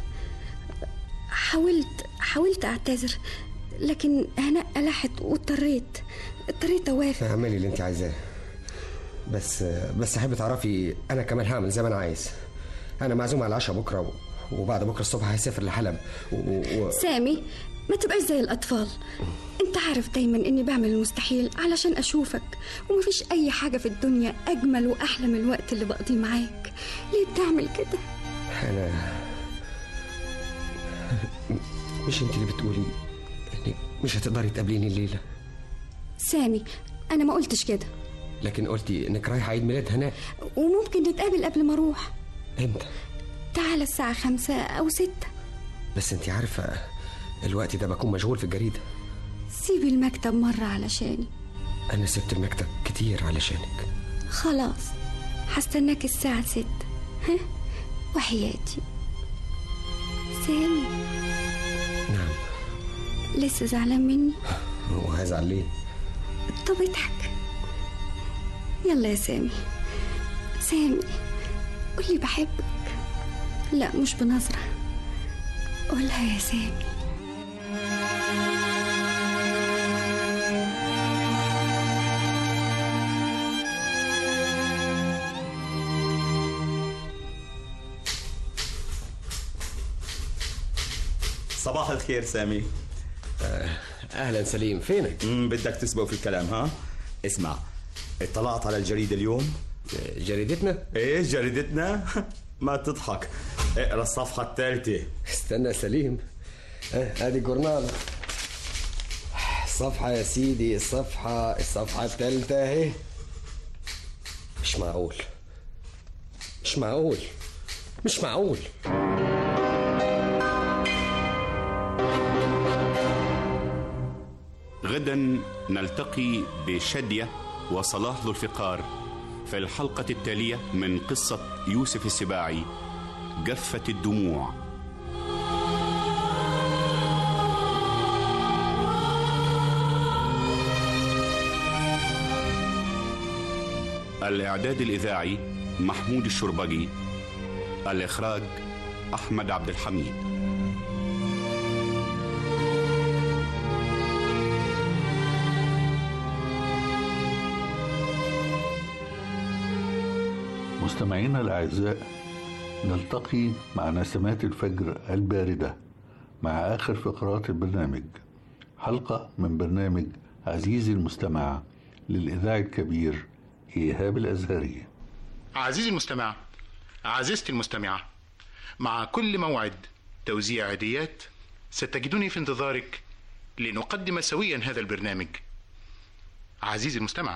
حاولت حاولت اعتذر لكن هناء ألحت واضطريت اضطريت اوافق اعملي اللي انت عايزاه بس بس احب تعرفي انا كمان هعمل زي ما انا عايز انا معزوم على العشاء بكره و... وبعد بكره الصبح هسافر لحلب و... و... سامي ما تبقاش زي الأطفال أنت عارف دايما إني بعمل المستحيل علشان أشوفك ومفيش أي حاجة في الدنيا أجمل وأحلى من الوقت اللي بقضيه معاك ليه بتعمل كده؟ انا مش انت اللي بتقولي انك مش هتقدري تقابليني الليله سامي أنا ما قلتش كده لكن قلتي انك رايحه عيد ميلاد هناء وممكن نتقابل قبل ما أروح امتى تعال الساعة خمسة أو ستة بس انت عارفه الوقت ده بكون مشغول في الجريده سيب المكتب مرة علشاني انا سبت المكتب كتير علشانك خلاص هستناك الساعة ستة ها وحياتي سامي نعم لسه زعلان مني وهزعل ليه طب اضحك يلا يا سامي سامي قولي بحبك لا مش بنظرة قولها يا سامي صباح الخير سامي اهلا سليم فينك بدك تسبق في الكلام ها اسمع اطلعت على الجريدة اليوم جريدتنا ايه جريدتنا ما تضحك اقرا الصفحة الثالثة استنى سليم اه، ادي جورنال الصفحة يا سيدي الصفحة الصفحة الثالثة اهي مش معقول مش معقول مش معقول غدا نلتقي بشدية وصلاح ذو الفقار في الحلقة التالية من قصة يوسف السباعي جفت الدموع الإعداد الإذاعي محمود الشربجي الإخراج أحمد عبد الحميد مستمعينا الأعزاء نلتقي مع نسمات الفجر الباردة مع آخر فقرات البرنامج حلقة من برنامج عزيزي المستمع للإذاعي الكبير إيهاب الأزهري عزيزي المستمع عزيزتي المستمعة مع كل موعد توزيع عيديات ستجدني في انتظارك لنقدم سويا هذا البرنامج عزيزي المستمع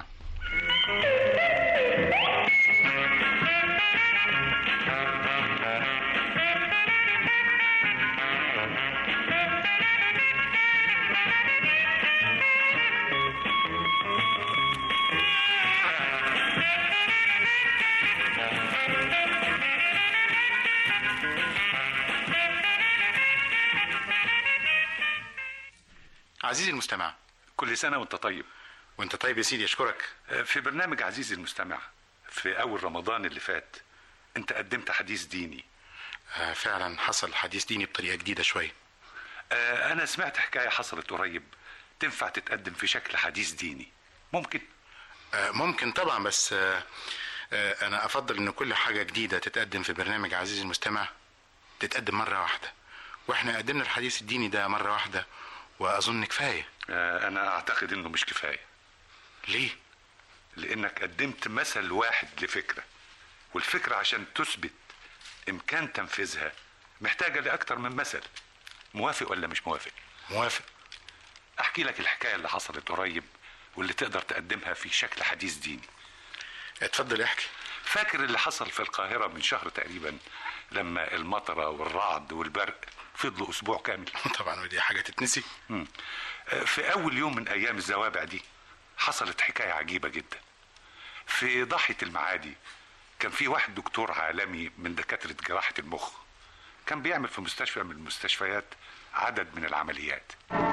عزيزي المستمع كل سنة وانت طيب وانت طيب يا سيدي اشكرك في برنامج عزيزي المستمع في أول رمضان اللي فات انت قدمت حديث ديني آه فعلا حصل حديث ديني بطريقة جديدة شوية آه أنا سمعت حكاية حصلت قريب تنفع تتقدم في شكل حديث ديني ممكن آه ممكن طبعا بس آه آه أنا أفضل إن كل حاجة جديدة تتقدم في برنامج عزيزي المستمع تتقدم مرة واحدة واحنا قدمنا الحديث الديني ده مرة واحدة وأظن كفاية آه أنا أعتقد إنه مش كفاية ليه؟ لأنك قدمت مثل واحد لفكرة والفكرة عشان تثبت إمكان تنفيذها محتاجة لأكتر من مثل موافق ولا مش موافق؟ موافق أحكي لك الحكاية اللي حصلت قريب واللي تقدر تقدمها في شكل حديث ديني اتفضل احكي فاكر اللي حصل في القاهرة من شهر تقريبا لما المطرة والرعد والبرق فضلوا أسبوع كامل طبعا ودي حاجة تتنسي مم. في أول يوم من أيام الزوابع دي حصلت حكاية عجيبة جدا في ضاحية المعادي كان في واحد دكتور عالمي من دكاترة جراحة المخ كان بيعمل في مستشفى من المستشفيات عدد من العمليات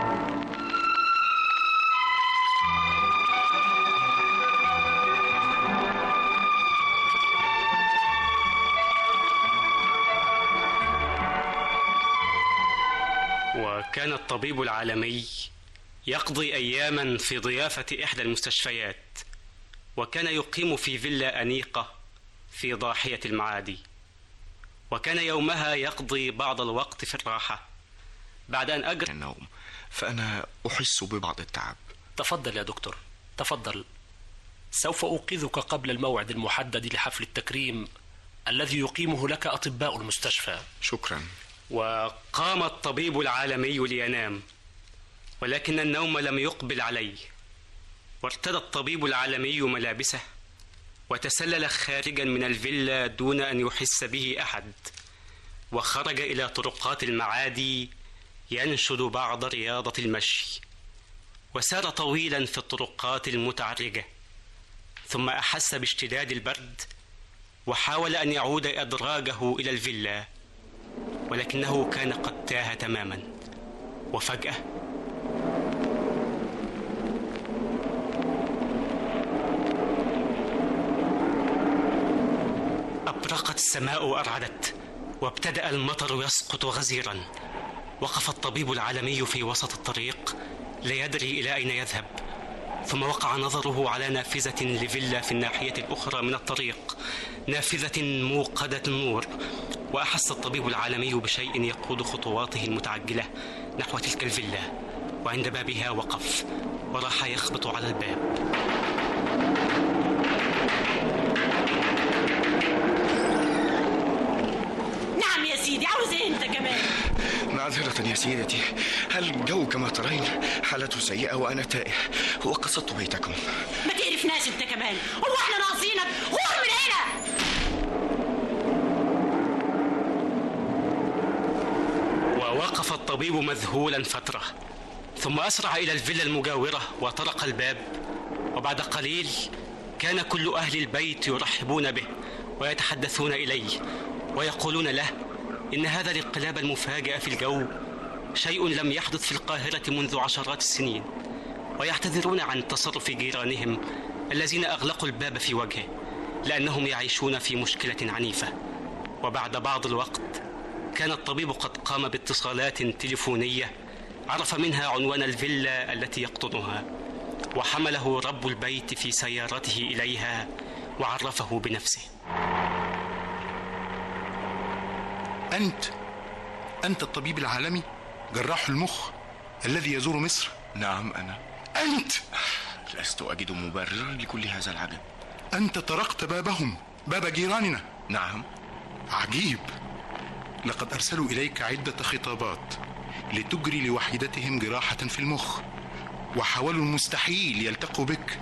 وكان الطبيب العالمي يقضي اياما في ضيافه احدى المستشفيات وكان يقيم في فيلا انيقه في ضاحيه المعادي وكان يومها يقضي بعض الوقت في الراحه بعد ان اجرى النوم فانا احس ببعض التعب تفضل يا دكتور تفضل سوف أوقظك قبل الموعد المحدد لحفل التكريم الذي يقيمه لك أطباء المستشفى شكرا وقام الطبيب العالمي لينام ولكن النوم لم يقبل عليه وارتدى الطبيب العالمي ملابسه وتسلل خارجا من الفيلا دون ان يحس به احد وخرج الى طرقات المعادي ينشد بعض رياضه المشي وسار طويلا في الطرقات المتعرجه ثم احس باشتداد البرد وحاول ان يعود ادراجه الى الفيلا ولكنه كان قد تاه تماما وفجاه ابرقت السماء وارعدت وابتدا المطر يسقط غزيرا وقف الطبيب العالمي في وسط الطريق لا يدري الى اين يذهب ثم وقع نظره على نافذه لفيلا في الناحيه الاخرى من الطريق نافذه موقده النور واحس الطبيب العالمي بشيء يقود خطواته المتعجله نحو تلك الفيلا وعند بابها وقف وراح يخبط على الباب نعم يا سيدي عاوز ايه انت كمان معذرة يا سيدتي هل الجو كما ترين حالته سيئة وأنا تائه وقصدت بيتكم ما تقرفناش انت كمان هو احنا ناقصينك غور من هنا ووقف الطبيب مذهولا فتره ثم اسرع الى الفيلا المجاوره وطرق الباب وبعد قليل كان كل اهل البيت يرحبون به ويتحدثون اليه ويقولون له ان هذا الانقلاب المفاجئ في الجو شيء لم يحدث في القاهره منذ عشرات السنين ويعتذرون عن تصرف جيرانهم الذين اغلقوا الباب في وجهه لانهم يعيشون في مشكله عنيفه وبعد بعض الوقت كان الطبيب قد قام باتصالات تليفونيه عرف منها عنوان الفيلا التي يقطنها وحمله رب البيت في سيارته اليها وعرفه بنفسه أنت أنت الطبيب العالمي جراح المخ الذي يزور مصر نعم أنا أنت لست أجد مبررا لكل هذا العجب أنت طرقت بابهم باب جيراننا نعم عجيب لقد أرسلوا إليك عدة خطابات لتجري لوحيدتهم جراحة في المخ وحاولوا المستحيل يلتقوا بك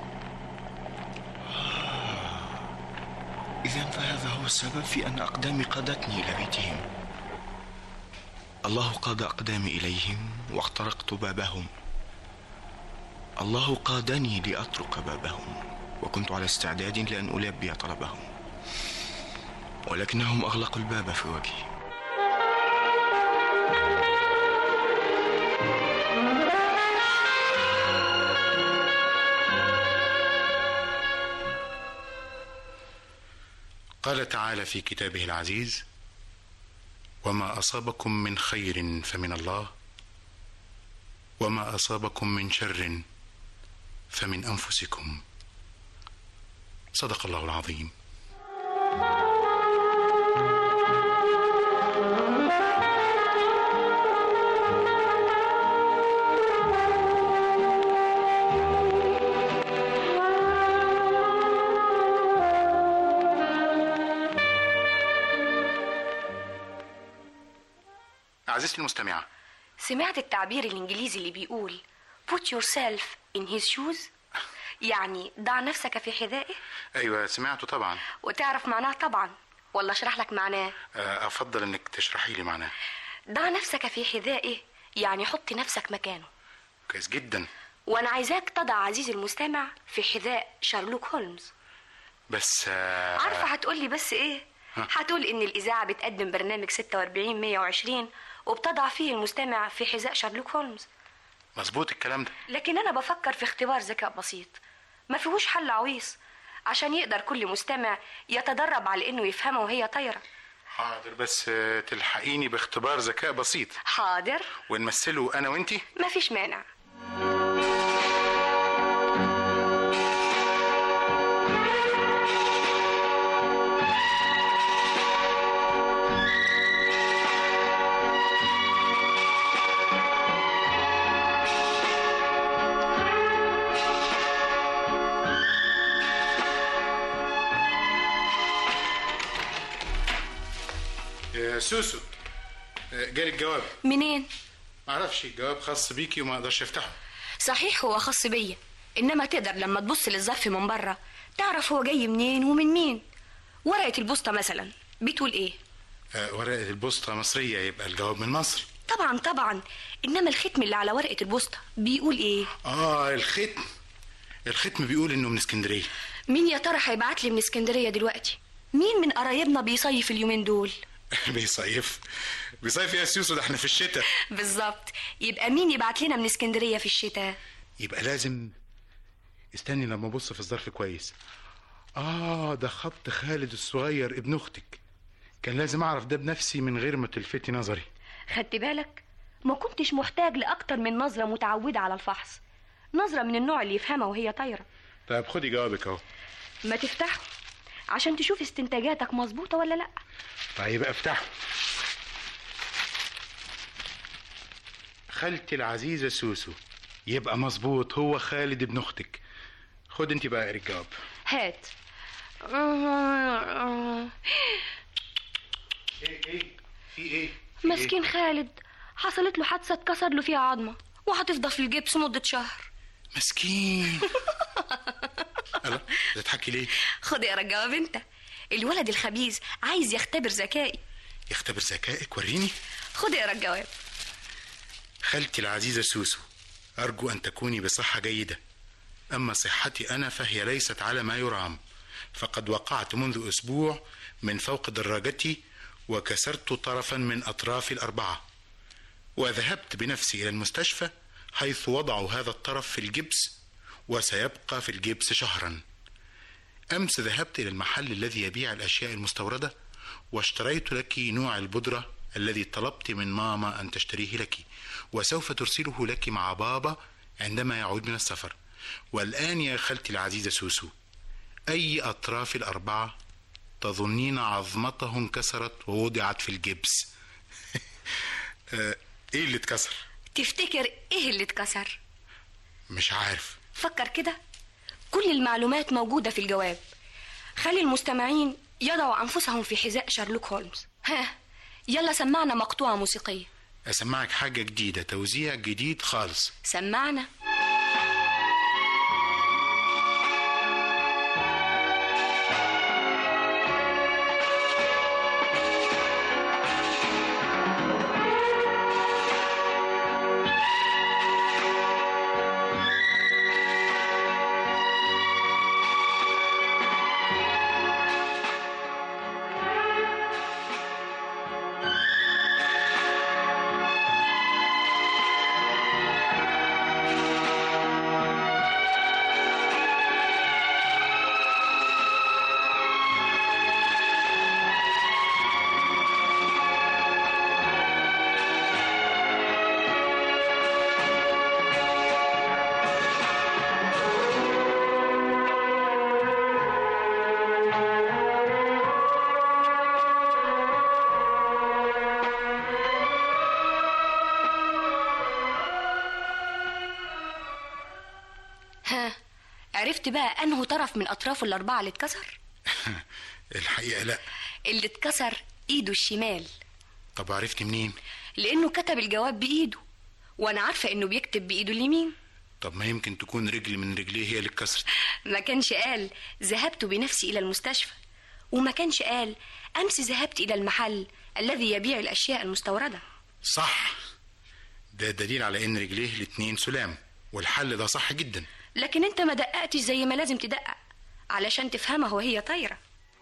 إذا فهذا هو السبب في أن أقدامي قادتني إلى بيتهم الله قاد أقدامي إليهم واخترقت بابهم الله قادني لأطرق بابهم وكنت على استعداد لأن ألبي طلبهم ولكنهم أغلقوا الباب في وجهي قال تعالى في كتابه العزيز وما اصابكم من خير فمن الله وما اصابكم من شر فمن انفسكم صدق الله العظيم عزيزتي المستمعة سمعت التعبير الإنجليزي اللي بيقول put yourself in his shoes يعني ضع نفسك في حذائه أيوة سمعته طبعا وتعرف معناه طبعا ولا أشرح لك معناه آه، أفضل إنك تشرحي لي معناه ضع نفسك في حذائه يعني حط نفسك مكانه كويس جدا وأنا عايزاك تضع عزيزي المستمع في حذاء شارلوك هولمز بس آه، عارفة هتقولي بس إيه ها. هتقول إن الإذاعة بتقدم برنامج 46 120 وبتضع فيه المستمع في حذاء شارلوك هولمز مظبوط الكلام ده لكن أنا بفكر في اختبار ذكاء بسيط ما فيهوش حل عويص عشان يقدر كل مستمع يتدرب على إنه يفهمه وهي طايرة حاضر بس آه، تلحقيني باختبار ذكاء بسيط حاضر ونمثله أنا وإنتي ما فيش مانع يا سوسو آه، جالي الجواب منين معرفش الجواب خاص بيكي وما اقدرش افتحه صحيح هو خاص بيا انما تقدر لما تبص للظرف من بره تعرف هو جاي منين ومن مين ورقه البوسطه مثلا بتقول ايه آه، ورقة البوسطة مصرية يبقى الجواب من مصر طبعا طبعا انما الختم اللي على ورقه البوسطه بيقول ايه اه الختم الختم بيقول انه من اسكندرية مين يا ترى هيبعت لي من اسكندريه دلوقتي مين من قرايبنا بيصيف اليومين دول بيصيف بيصيف يا سوسو ده احنا في الشتاء بالظبط يبقى مين يبعت لنا من اسكندريه في الشتاء يبقى لازم استني لما ابص في الظرف كويس اه ده خط خالد الصغير ابن اختك كان لازم اعرف ده بنفسي من غير ما تلفتي نظري خدت بالك ما كنتش محتاج لاكتر من نظره متعوده على الفحص نظره من النوع اللي يفهمها وهي طايره طيب خدي جوابك اهو ما تفتحه عشان تشوف استنتاجاتك مظبوطه ولا لا طيب افتحه خالتي العزيزة سوسو يبقى مظبوط هو خالد ابن اختك خد انت بقى اقري الجواب هات ايه ايه في ايه مسكين خالد حصلت له حادثه اتكسر له فيها عظمه وهتفضل في الجبس مده شهر مسكين الله بتضحكي ليه خد اقرا الجواب انت الولد الخبيث عايز يختبر ذكائي يختبر ذكائك وريني خد اقرا الجواب خالتي العزيزة سوسو أرجو أن تكوني بصحة جيدة أما صحتي أنا فهي ليست على ما يرام فقد وقعت منذ أسبوع من فوق دراجتي وكسرت طرفا من أطراف الأربعة وذهبت بنفسي إلى المستشفى حيث وضعوا هذا الطرف في الجبس وسيبقى في الجبس شهرا أمس ذهبت إلى المحل الذي يبيع الأشياء المستوردة واشتريت لك نوع البودرة الذي طلبت من ماما أن تشتريه لك وسوف ترسله لك مع بابا عندما يعود من السفر والآن يا خالتي العزيزة سوسو أي أطراف الأربعة تظنين عظمته انكسرت ووضعت في الجبس آه، إيه اللي اتكسر؟ تفتكر ايه اللي اتكسر مش عارف فكر كده كل المعلومات موجوده في الجواب خلي المستمعين يضعوا انفسهم في حذاء شارلوك هولمز ها يلا سمعنا مقطوعه موسيقيه أسمعك حاجة جديدة توزيع جديد خالص سمعنا ها عرفت بقى انه طرف من اطرافه الاربعه اللي اتكسر الحقيقه لا اللي اتكسر ايده الشمال طب عرفت منين لانه كتب الجواب بايده وانا عارفه انه بيكتب بايده اليمين طب ما يمكن تكون رجل من رجليه هي اللي اتكسرت ما كانش قال ذهبت بنفسي الى المستشفى وما كانش قال امس ذهبت الى المحل الذي يبيع الاشياء المستورده صح ده دليل على ان رجليه الاتنين سلام والحل ده صح جدا لكن انت ما دققتش زي ما لازم تدقق علشان تفهمها وهي طايره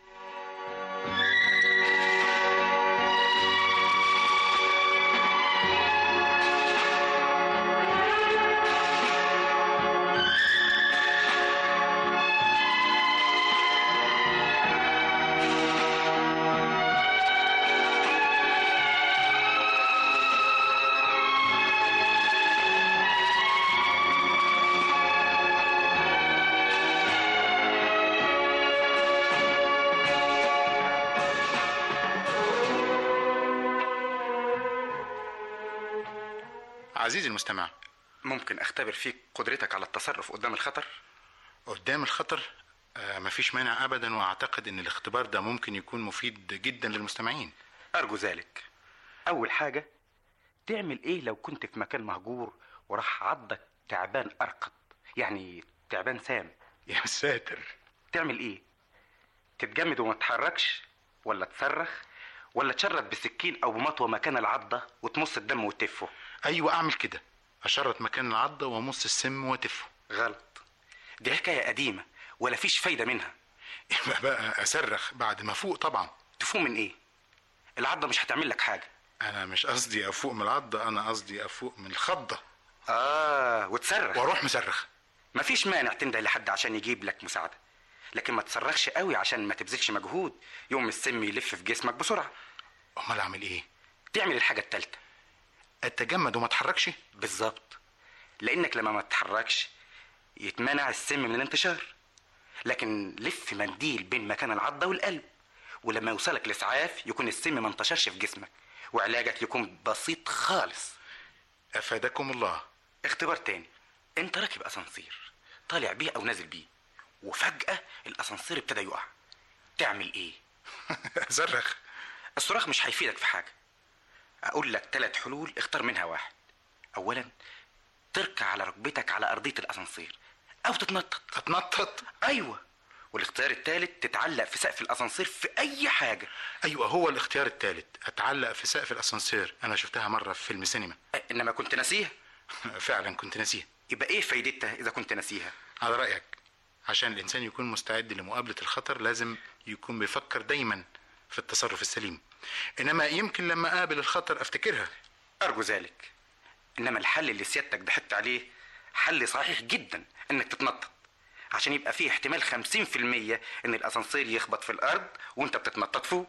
عزيزي المستمع ممكن اختبر فيك قدرتك على التصرف قدام الخطر قدام الخطر آه مفيش مانع ابدا واعتقد ان الاختبار ده ممكن يكون مفيد جدا للمستمعين ارجو ذلك اول حاجه تعمل ايه لو كنت في مكان مهجور وراح عضك تعبان ارقد يعني تعبان سام يا ساتر تعمل ايه تتجمد وما تتحركش ولا تصرخ ولا تشرد بسكين او بمطوه مكان العضه وتمص الدم وتفه ايوه اعمل كده اشرط مكان العضه وامص السم واتفه غلط دي حكايه قديمه ولا فيش فايده منها يبقى بقى اصرخ بعد ما افوق طبعا تفوق من ايه العضه مش هتعمل لك حاجه انا مش قصدي افوق من العضه انا قصدي افوق من الخضه اه وتصرخ واروح مصرخ مفيش مانع تنده لحد عشان يجيب لك مساعده لكن ما تصرخش قوي عشان ما تبذلش مجهود يوم السم يلف في جسمك بسرعه امال اعمل ايه تعمل الحاجه التالته اتجمد وما اتحركش بالظبط لانك لما ما تتحركش يتمنع السم من الانتشار لكن لف منديل بين مكان العضه والقلب ولما يوصلك الاسعاف يكون السم ما انتشرش في جسمك وعلاجك يكون بسيط خالص افادكم الله اختبار تاني انت راكب اسانسير طالع بيه او نازل بيه وفجاه الاسانسير ابتدى يقع تعمل ايه صرخ الصراخ مش هيفيدك في حاجه اقول لك ثلاث حلول اختار منها واحد اولا تركع على ركبتك على ارضيه الاسانسير او تتنطط اتنطط ايوه والاختيار الثالث تتعلق في سقف الاسانسير في اي حاجه ايوه هو الاختيار الثالث اتعلق في سقف الاسانسير انا شفتها مره في فيلم سينما انما كنت ناسيها فعلا كنت ناسيها يبقى ايه فايدتها اذا كنت ناسيها على رايك عشان الانسان يكون مستعد لمقابله الخطر لازم يكون بيفكر دايما في التصرف السليم انما يمكن لما اقابل الخطر افتكرها ارجو ذلك انما الحل اللي سيادتك ضحكت عليه حل صحيح جدا انك تتنطط عشان يبقى فيه احتمال 50% ان الاسانسير يخبط في الارض وانت بتتنطط فوق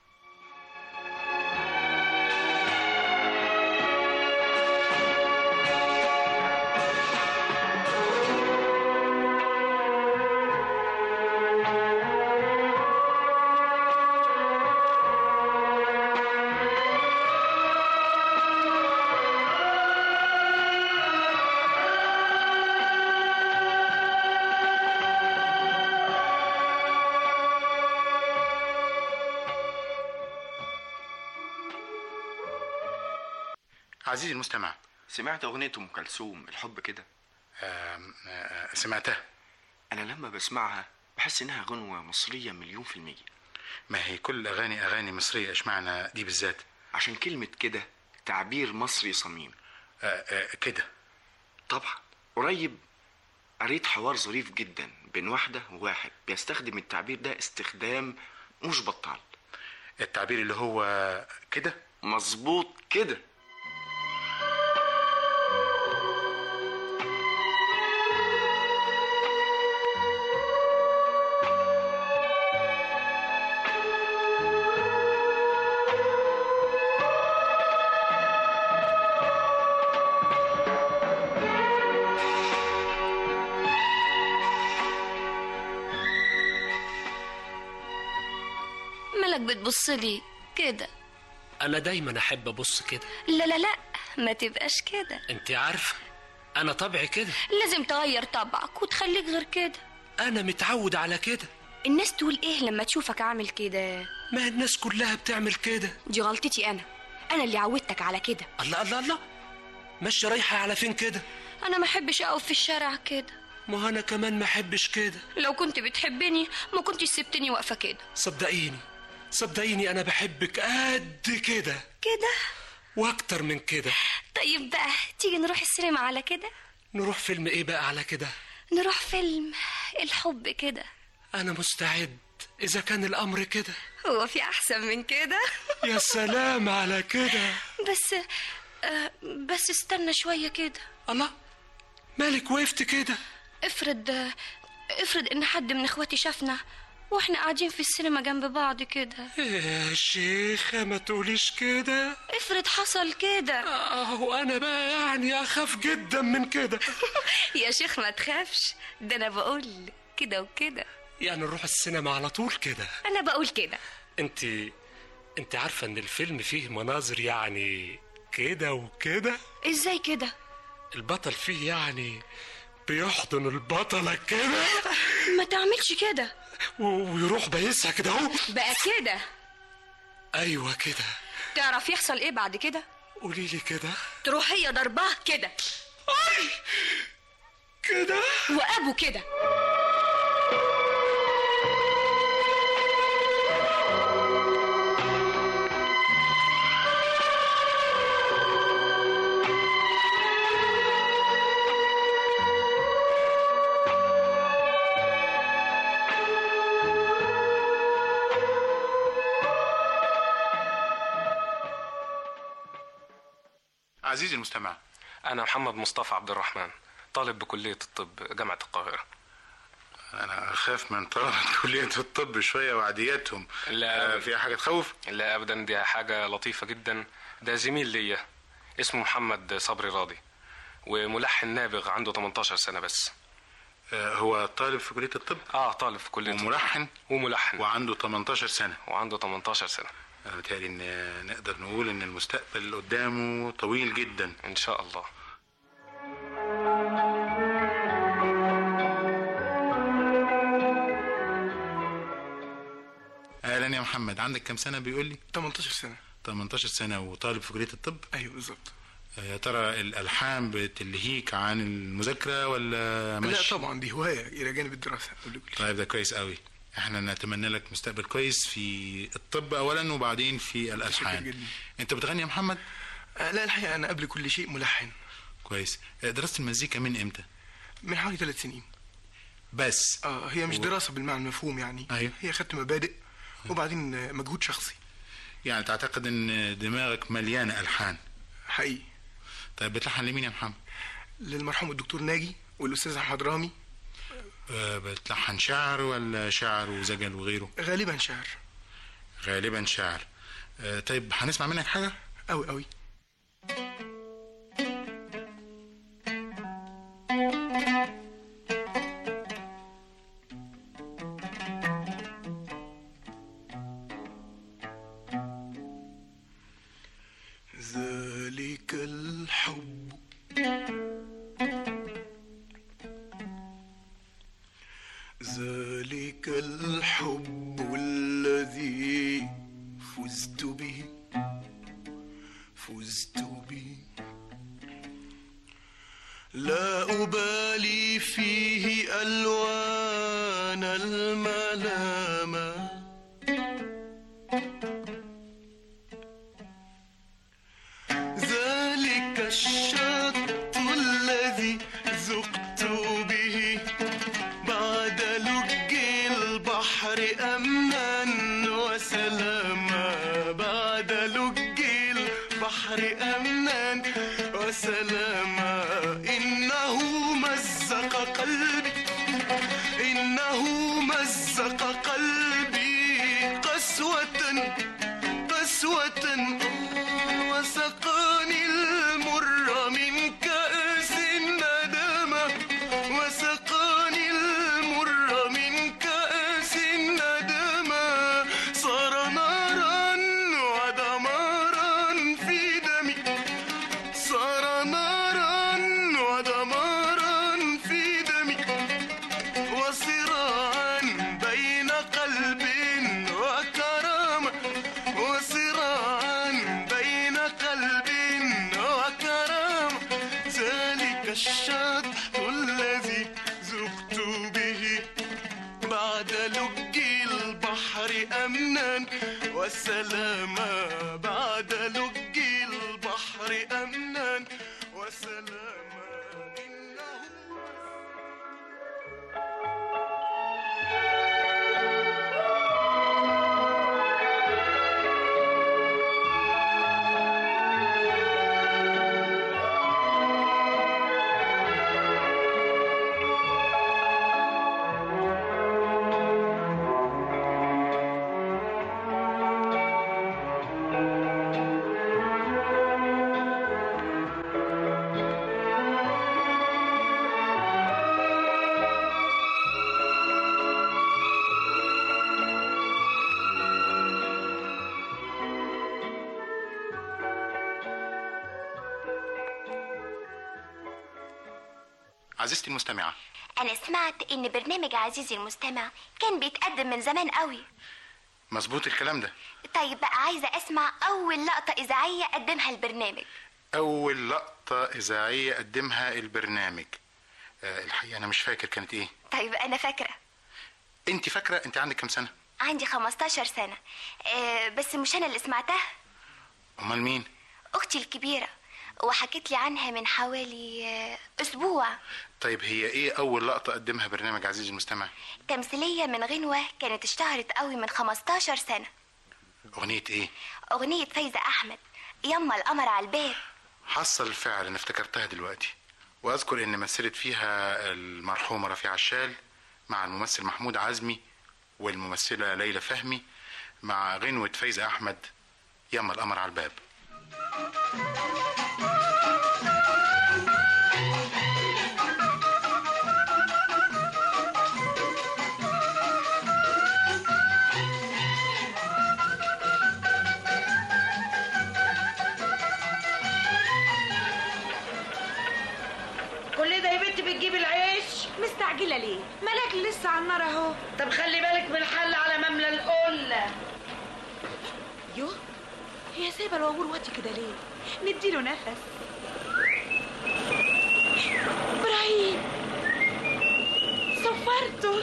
عزيزي المستمع سمعت أغنية أم كلثوم الحب كده آم، آه، سمعتها أنا لما بسمعها بحس إنها غنوة مصرية مليون في المية ما هي كل اغاني اغاني مصريه اشمعنى دي بالذات عشان كلمة كده تعبير مصري صميم آه، آه، كده طبعا قريب قريت حوار ظريف جدا بين واحدة وواحد بيستخدم التعبير ده استخدام مش بطال التعبير اللي هو كده مظبوط كده مالك بتبص لي كده أنا دايما أحب أبص كده لا لا لا ما تبقاش كده أنت عارفة انا طبعي كده لازم تغير طبعك وتخليك غير كده انا متعود على كده الناس تقول ايه لما تشوفك عامل كده ما الناس كلها بتعمل كده دي غلطتي انا انا اللي عودتك على كده الله الله الله ماشيه رايحه على فين كده انا ما احبش اقف في الشارع كده ما انا كمان ما احبش كده لو كنت بتحبني ما كنتش سبتني واقفه كده صدقيني صدقيني انا بحبك قد كده كده واكتر من كده طيب بقى تيجي نروح السينما على كده نروح فيلم ايه بقى على كده نروح فيلم الحب كده انا مستعد اذا كان الامر كده هو في احسن من كده يا سلام على كده بس آه بس استنى شويه كده الله مالك وقفت كده افرض آه، افرض ان حد من اخواتي شافنا واحنا قاعدين في السينما جنب بعض كده يا شيخة ما تقوليش كده افرض حصل كده اهو انا بقى يعني اخاف جدا من كده يا شيخ ما تخافش ده انا بقول كده وكده يعني نروح السينما على طول كده انا بقول كده انت انت عارفة ان الفيلم فيه مناظر يعني كده وكده ازاي كده البطل فيه يعني بيحضن البطلة كده ما تعملش كده و- ويروح بايسها كده اهو بقى كده ايوه كده تعرف يحصل ايه بعد كده قولي لي كده تروح هي ضرباه كده كده وابو كده عزيزي المستمع أنا محمد مصطفى عبد الرحمن طالب بكلية الطب جامعة القاهرة انا اخاف من طلبة كلية الطب شوية وعادياتهم لا آه، فيها حاجة تخوف لا أبدا دي حاجة لطيفة جدا ده زميل ليا اسمه محمد صبري راضي وملحن نابغ عنده 18 سنة بس هو طالب في كلية الطب؟ اه طالب في كلية وملحن وملحن وعنده 18 سنة وعنده 18 سنة انا متهيألي ان نقدر نقول ان المستقبل قدامه طويل جدا ان شاء الله اهلا يا محمد عندك كام سنة بيقول لي 18 سنة 18 سنة وطالب في كلية الطب ايوه بالظبط يا ترى الالحان بتلهيك عن المذاكرة ولا لا مش طبعا دي هواية إلى جانب الدراسة قبل كل طيب ده كويس قوي احنا نتمنى لك مستقبل كويس في الطب اولا وبعدين في الالحان جدا. انت بتغني يا محمد آه لا الحقيقة أنا قبل كل شيء ملحن كويس درست المزيكا من امتى من حوالي ثلاث سنين بس اه هي مش و- دراسة بالمعنى المفهوم يعني أيوه. هي خدت مبادئ وبعدين آه، مجهود شخصي يعني تعتقد ان دماغك مليانة الحان حقيقي طيب بتلحن لمين يا محمد للمرحوم الدكتور ناجي والأستاذ أحمد رامي آه، بتلحن شعر ولا شعر وزجل وغيره غالبا شعر غالبا شعر آه، طيب هنسمع منك حاجة أوي أوي ذلك الحب ذلك الحب الذي فزت به فزت به لا أبالي فيه ألوان الملامة ذلك الشط الذي ذقت به بعد لج البحر أمنا وسلاما بعد لج البحر أمنا وسلاما إنه مزق قلبي إنه مزق قلبي قسوة قسوة وسقاني المر من كأس الندامة وسقاني المر من كأس الندامة صار نارا ودمارا في دمي صار نارا ودمارا أمنا والسلامة بعد لج البحر أمنا والسلامة عزيزتي المستمعة أنا سمعت إن برنامج عزيزي المستمع كان بيتقدم من زمان قوي مظبوط الكلام ده طيب بقى عايزة أسمع أول لقطة إذاعية قدمها البرنامج أول لقطة إذاعية قدمها البرنامج آه، الحقيقة أنا مش فاكر كانت إيه طيب أنا فاكرة أنت فاكرة أنت عندك كام سنة عندي 15 سنة آه بس مش أنا اللي سمعتها أمال مين أختي الكبيرة وحكت لي عنها من حوالي آه أسبوع طيب هي إيه أول لقطة قدمها برنامج عزيزي المستمع تمثيلية من غنوة كانت اشتهرت قوي من 15 سنة أغنية إيه أغنية فايزة أحمد يما القمر على الباب حصل الفعل أنا افتكرتها دلوقتي وأذكر إن مثلت فيها المرحومة رفيعة الشال مع الممثل محمود عزمي والممثلة ليلى فهمي مع غنوة فايزة أحمد يما القمر على الباب كل ده يا بنتي بتجيبي العيش مستعجلة ليه؟ ما الاكل لسه على النار اهو طب خلي بالك من الحل على مملى القله يو هي سايبة الوامور وقتي كده ليه؟ نديله نفس إبراهيم صفرته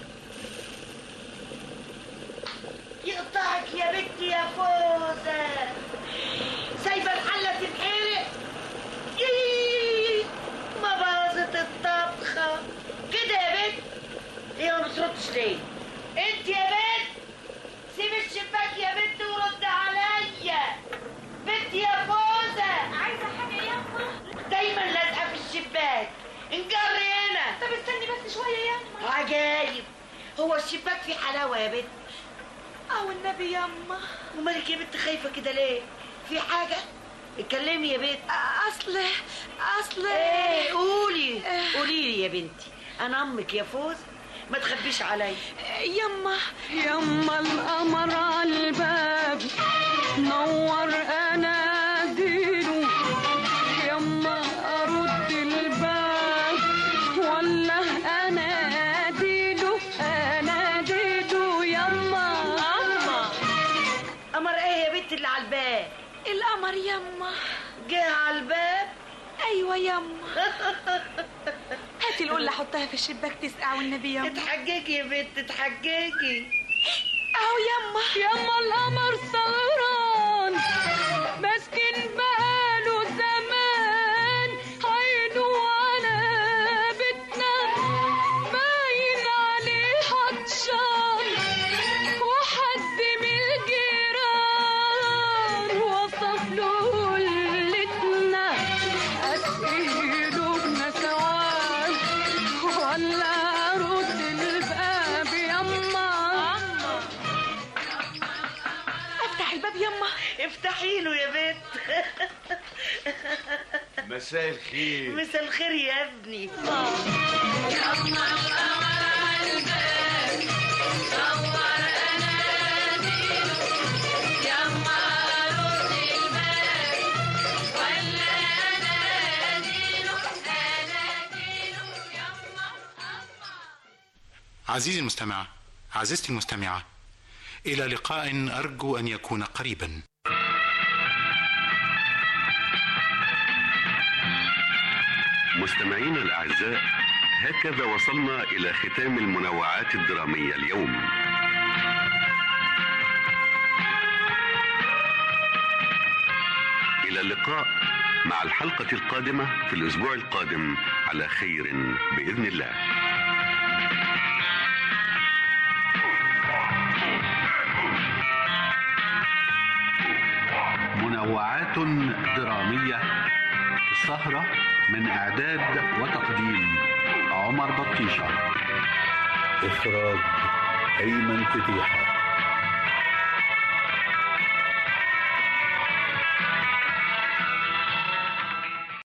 يقطعك يا بنتي يا فوزة سايبة الحلة تتحرق إيه، ما باظت الطبخة كده يا بنت هي ما بتردش ليه انت يا بنت سيب الشباك يا بنت ورد عليا بنت يا فوزة عايزة حاجة يا دايما لازقة في الشباك انجري هنا طب استني بس شوية يا عجايب هو الشباك فيه حلاوة يا بنت اه والنبي ياما ومالك يا بنت خايفة كده ليه؟ في حاجة؟ اتكلمي يا بنت اصل اصل ايه قولي قولي لي يا بنتي انا امك يا فوز ما تخبيش عليا يما يما القمر على الباب نور اناديله يما ارد الباب ولا اناديله اناديله يما أما قمر ايه يا بنت اللي على الباب القمر يما جه على الباب ايوه يما هاتي القلة حطها في الشباك تسقع والنبي يما اتحججي يا بنت اتحججي اهو يما يما القمر سهران مسكن بقاله زمان عينه على بيتنا باين عليه عطشان وحد من الجيران وصف له قلتنا اسقيله بنسوان ولا ارد الباب يما افتح الباب يما افتحي له يا بنت مساء الخير مساء الخير يا ابني عزيزي المستمع عزيزتي المستمعة إلى لقاء أرجو أن يكون قريبا مستمعينا الأعزاء هكذا وصلنا إلى ختام المنوعات الدرامية اليوم والى اللقاء مع الحلقه القادمه في الاسبوع القادم على خير باذن الله منوعات درامية السهرة من إعداد وتقديم عمر بطيشة إخراج أيمن فتيحة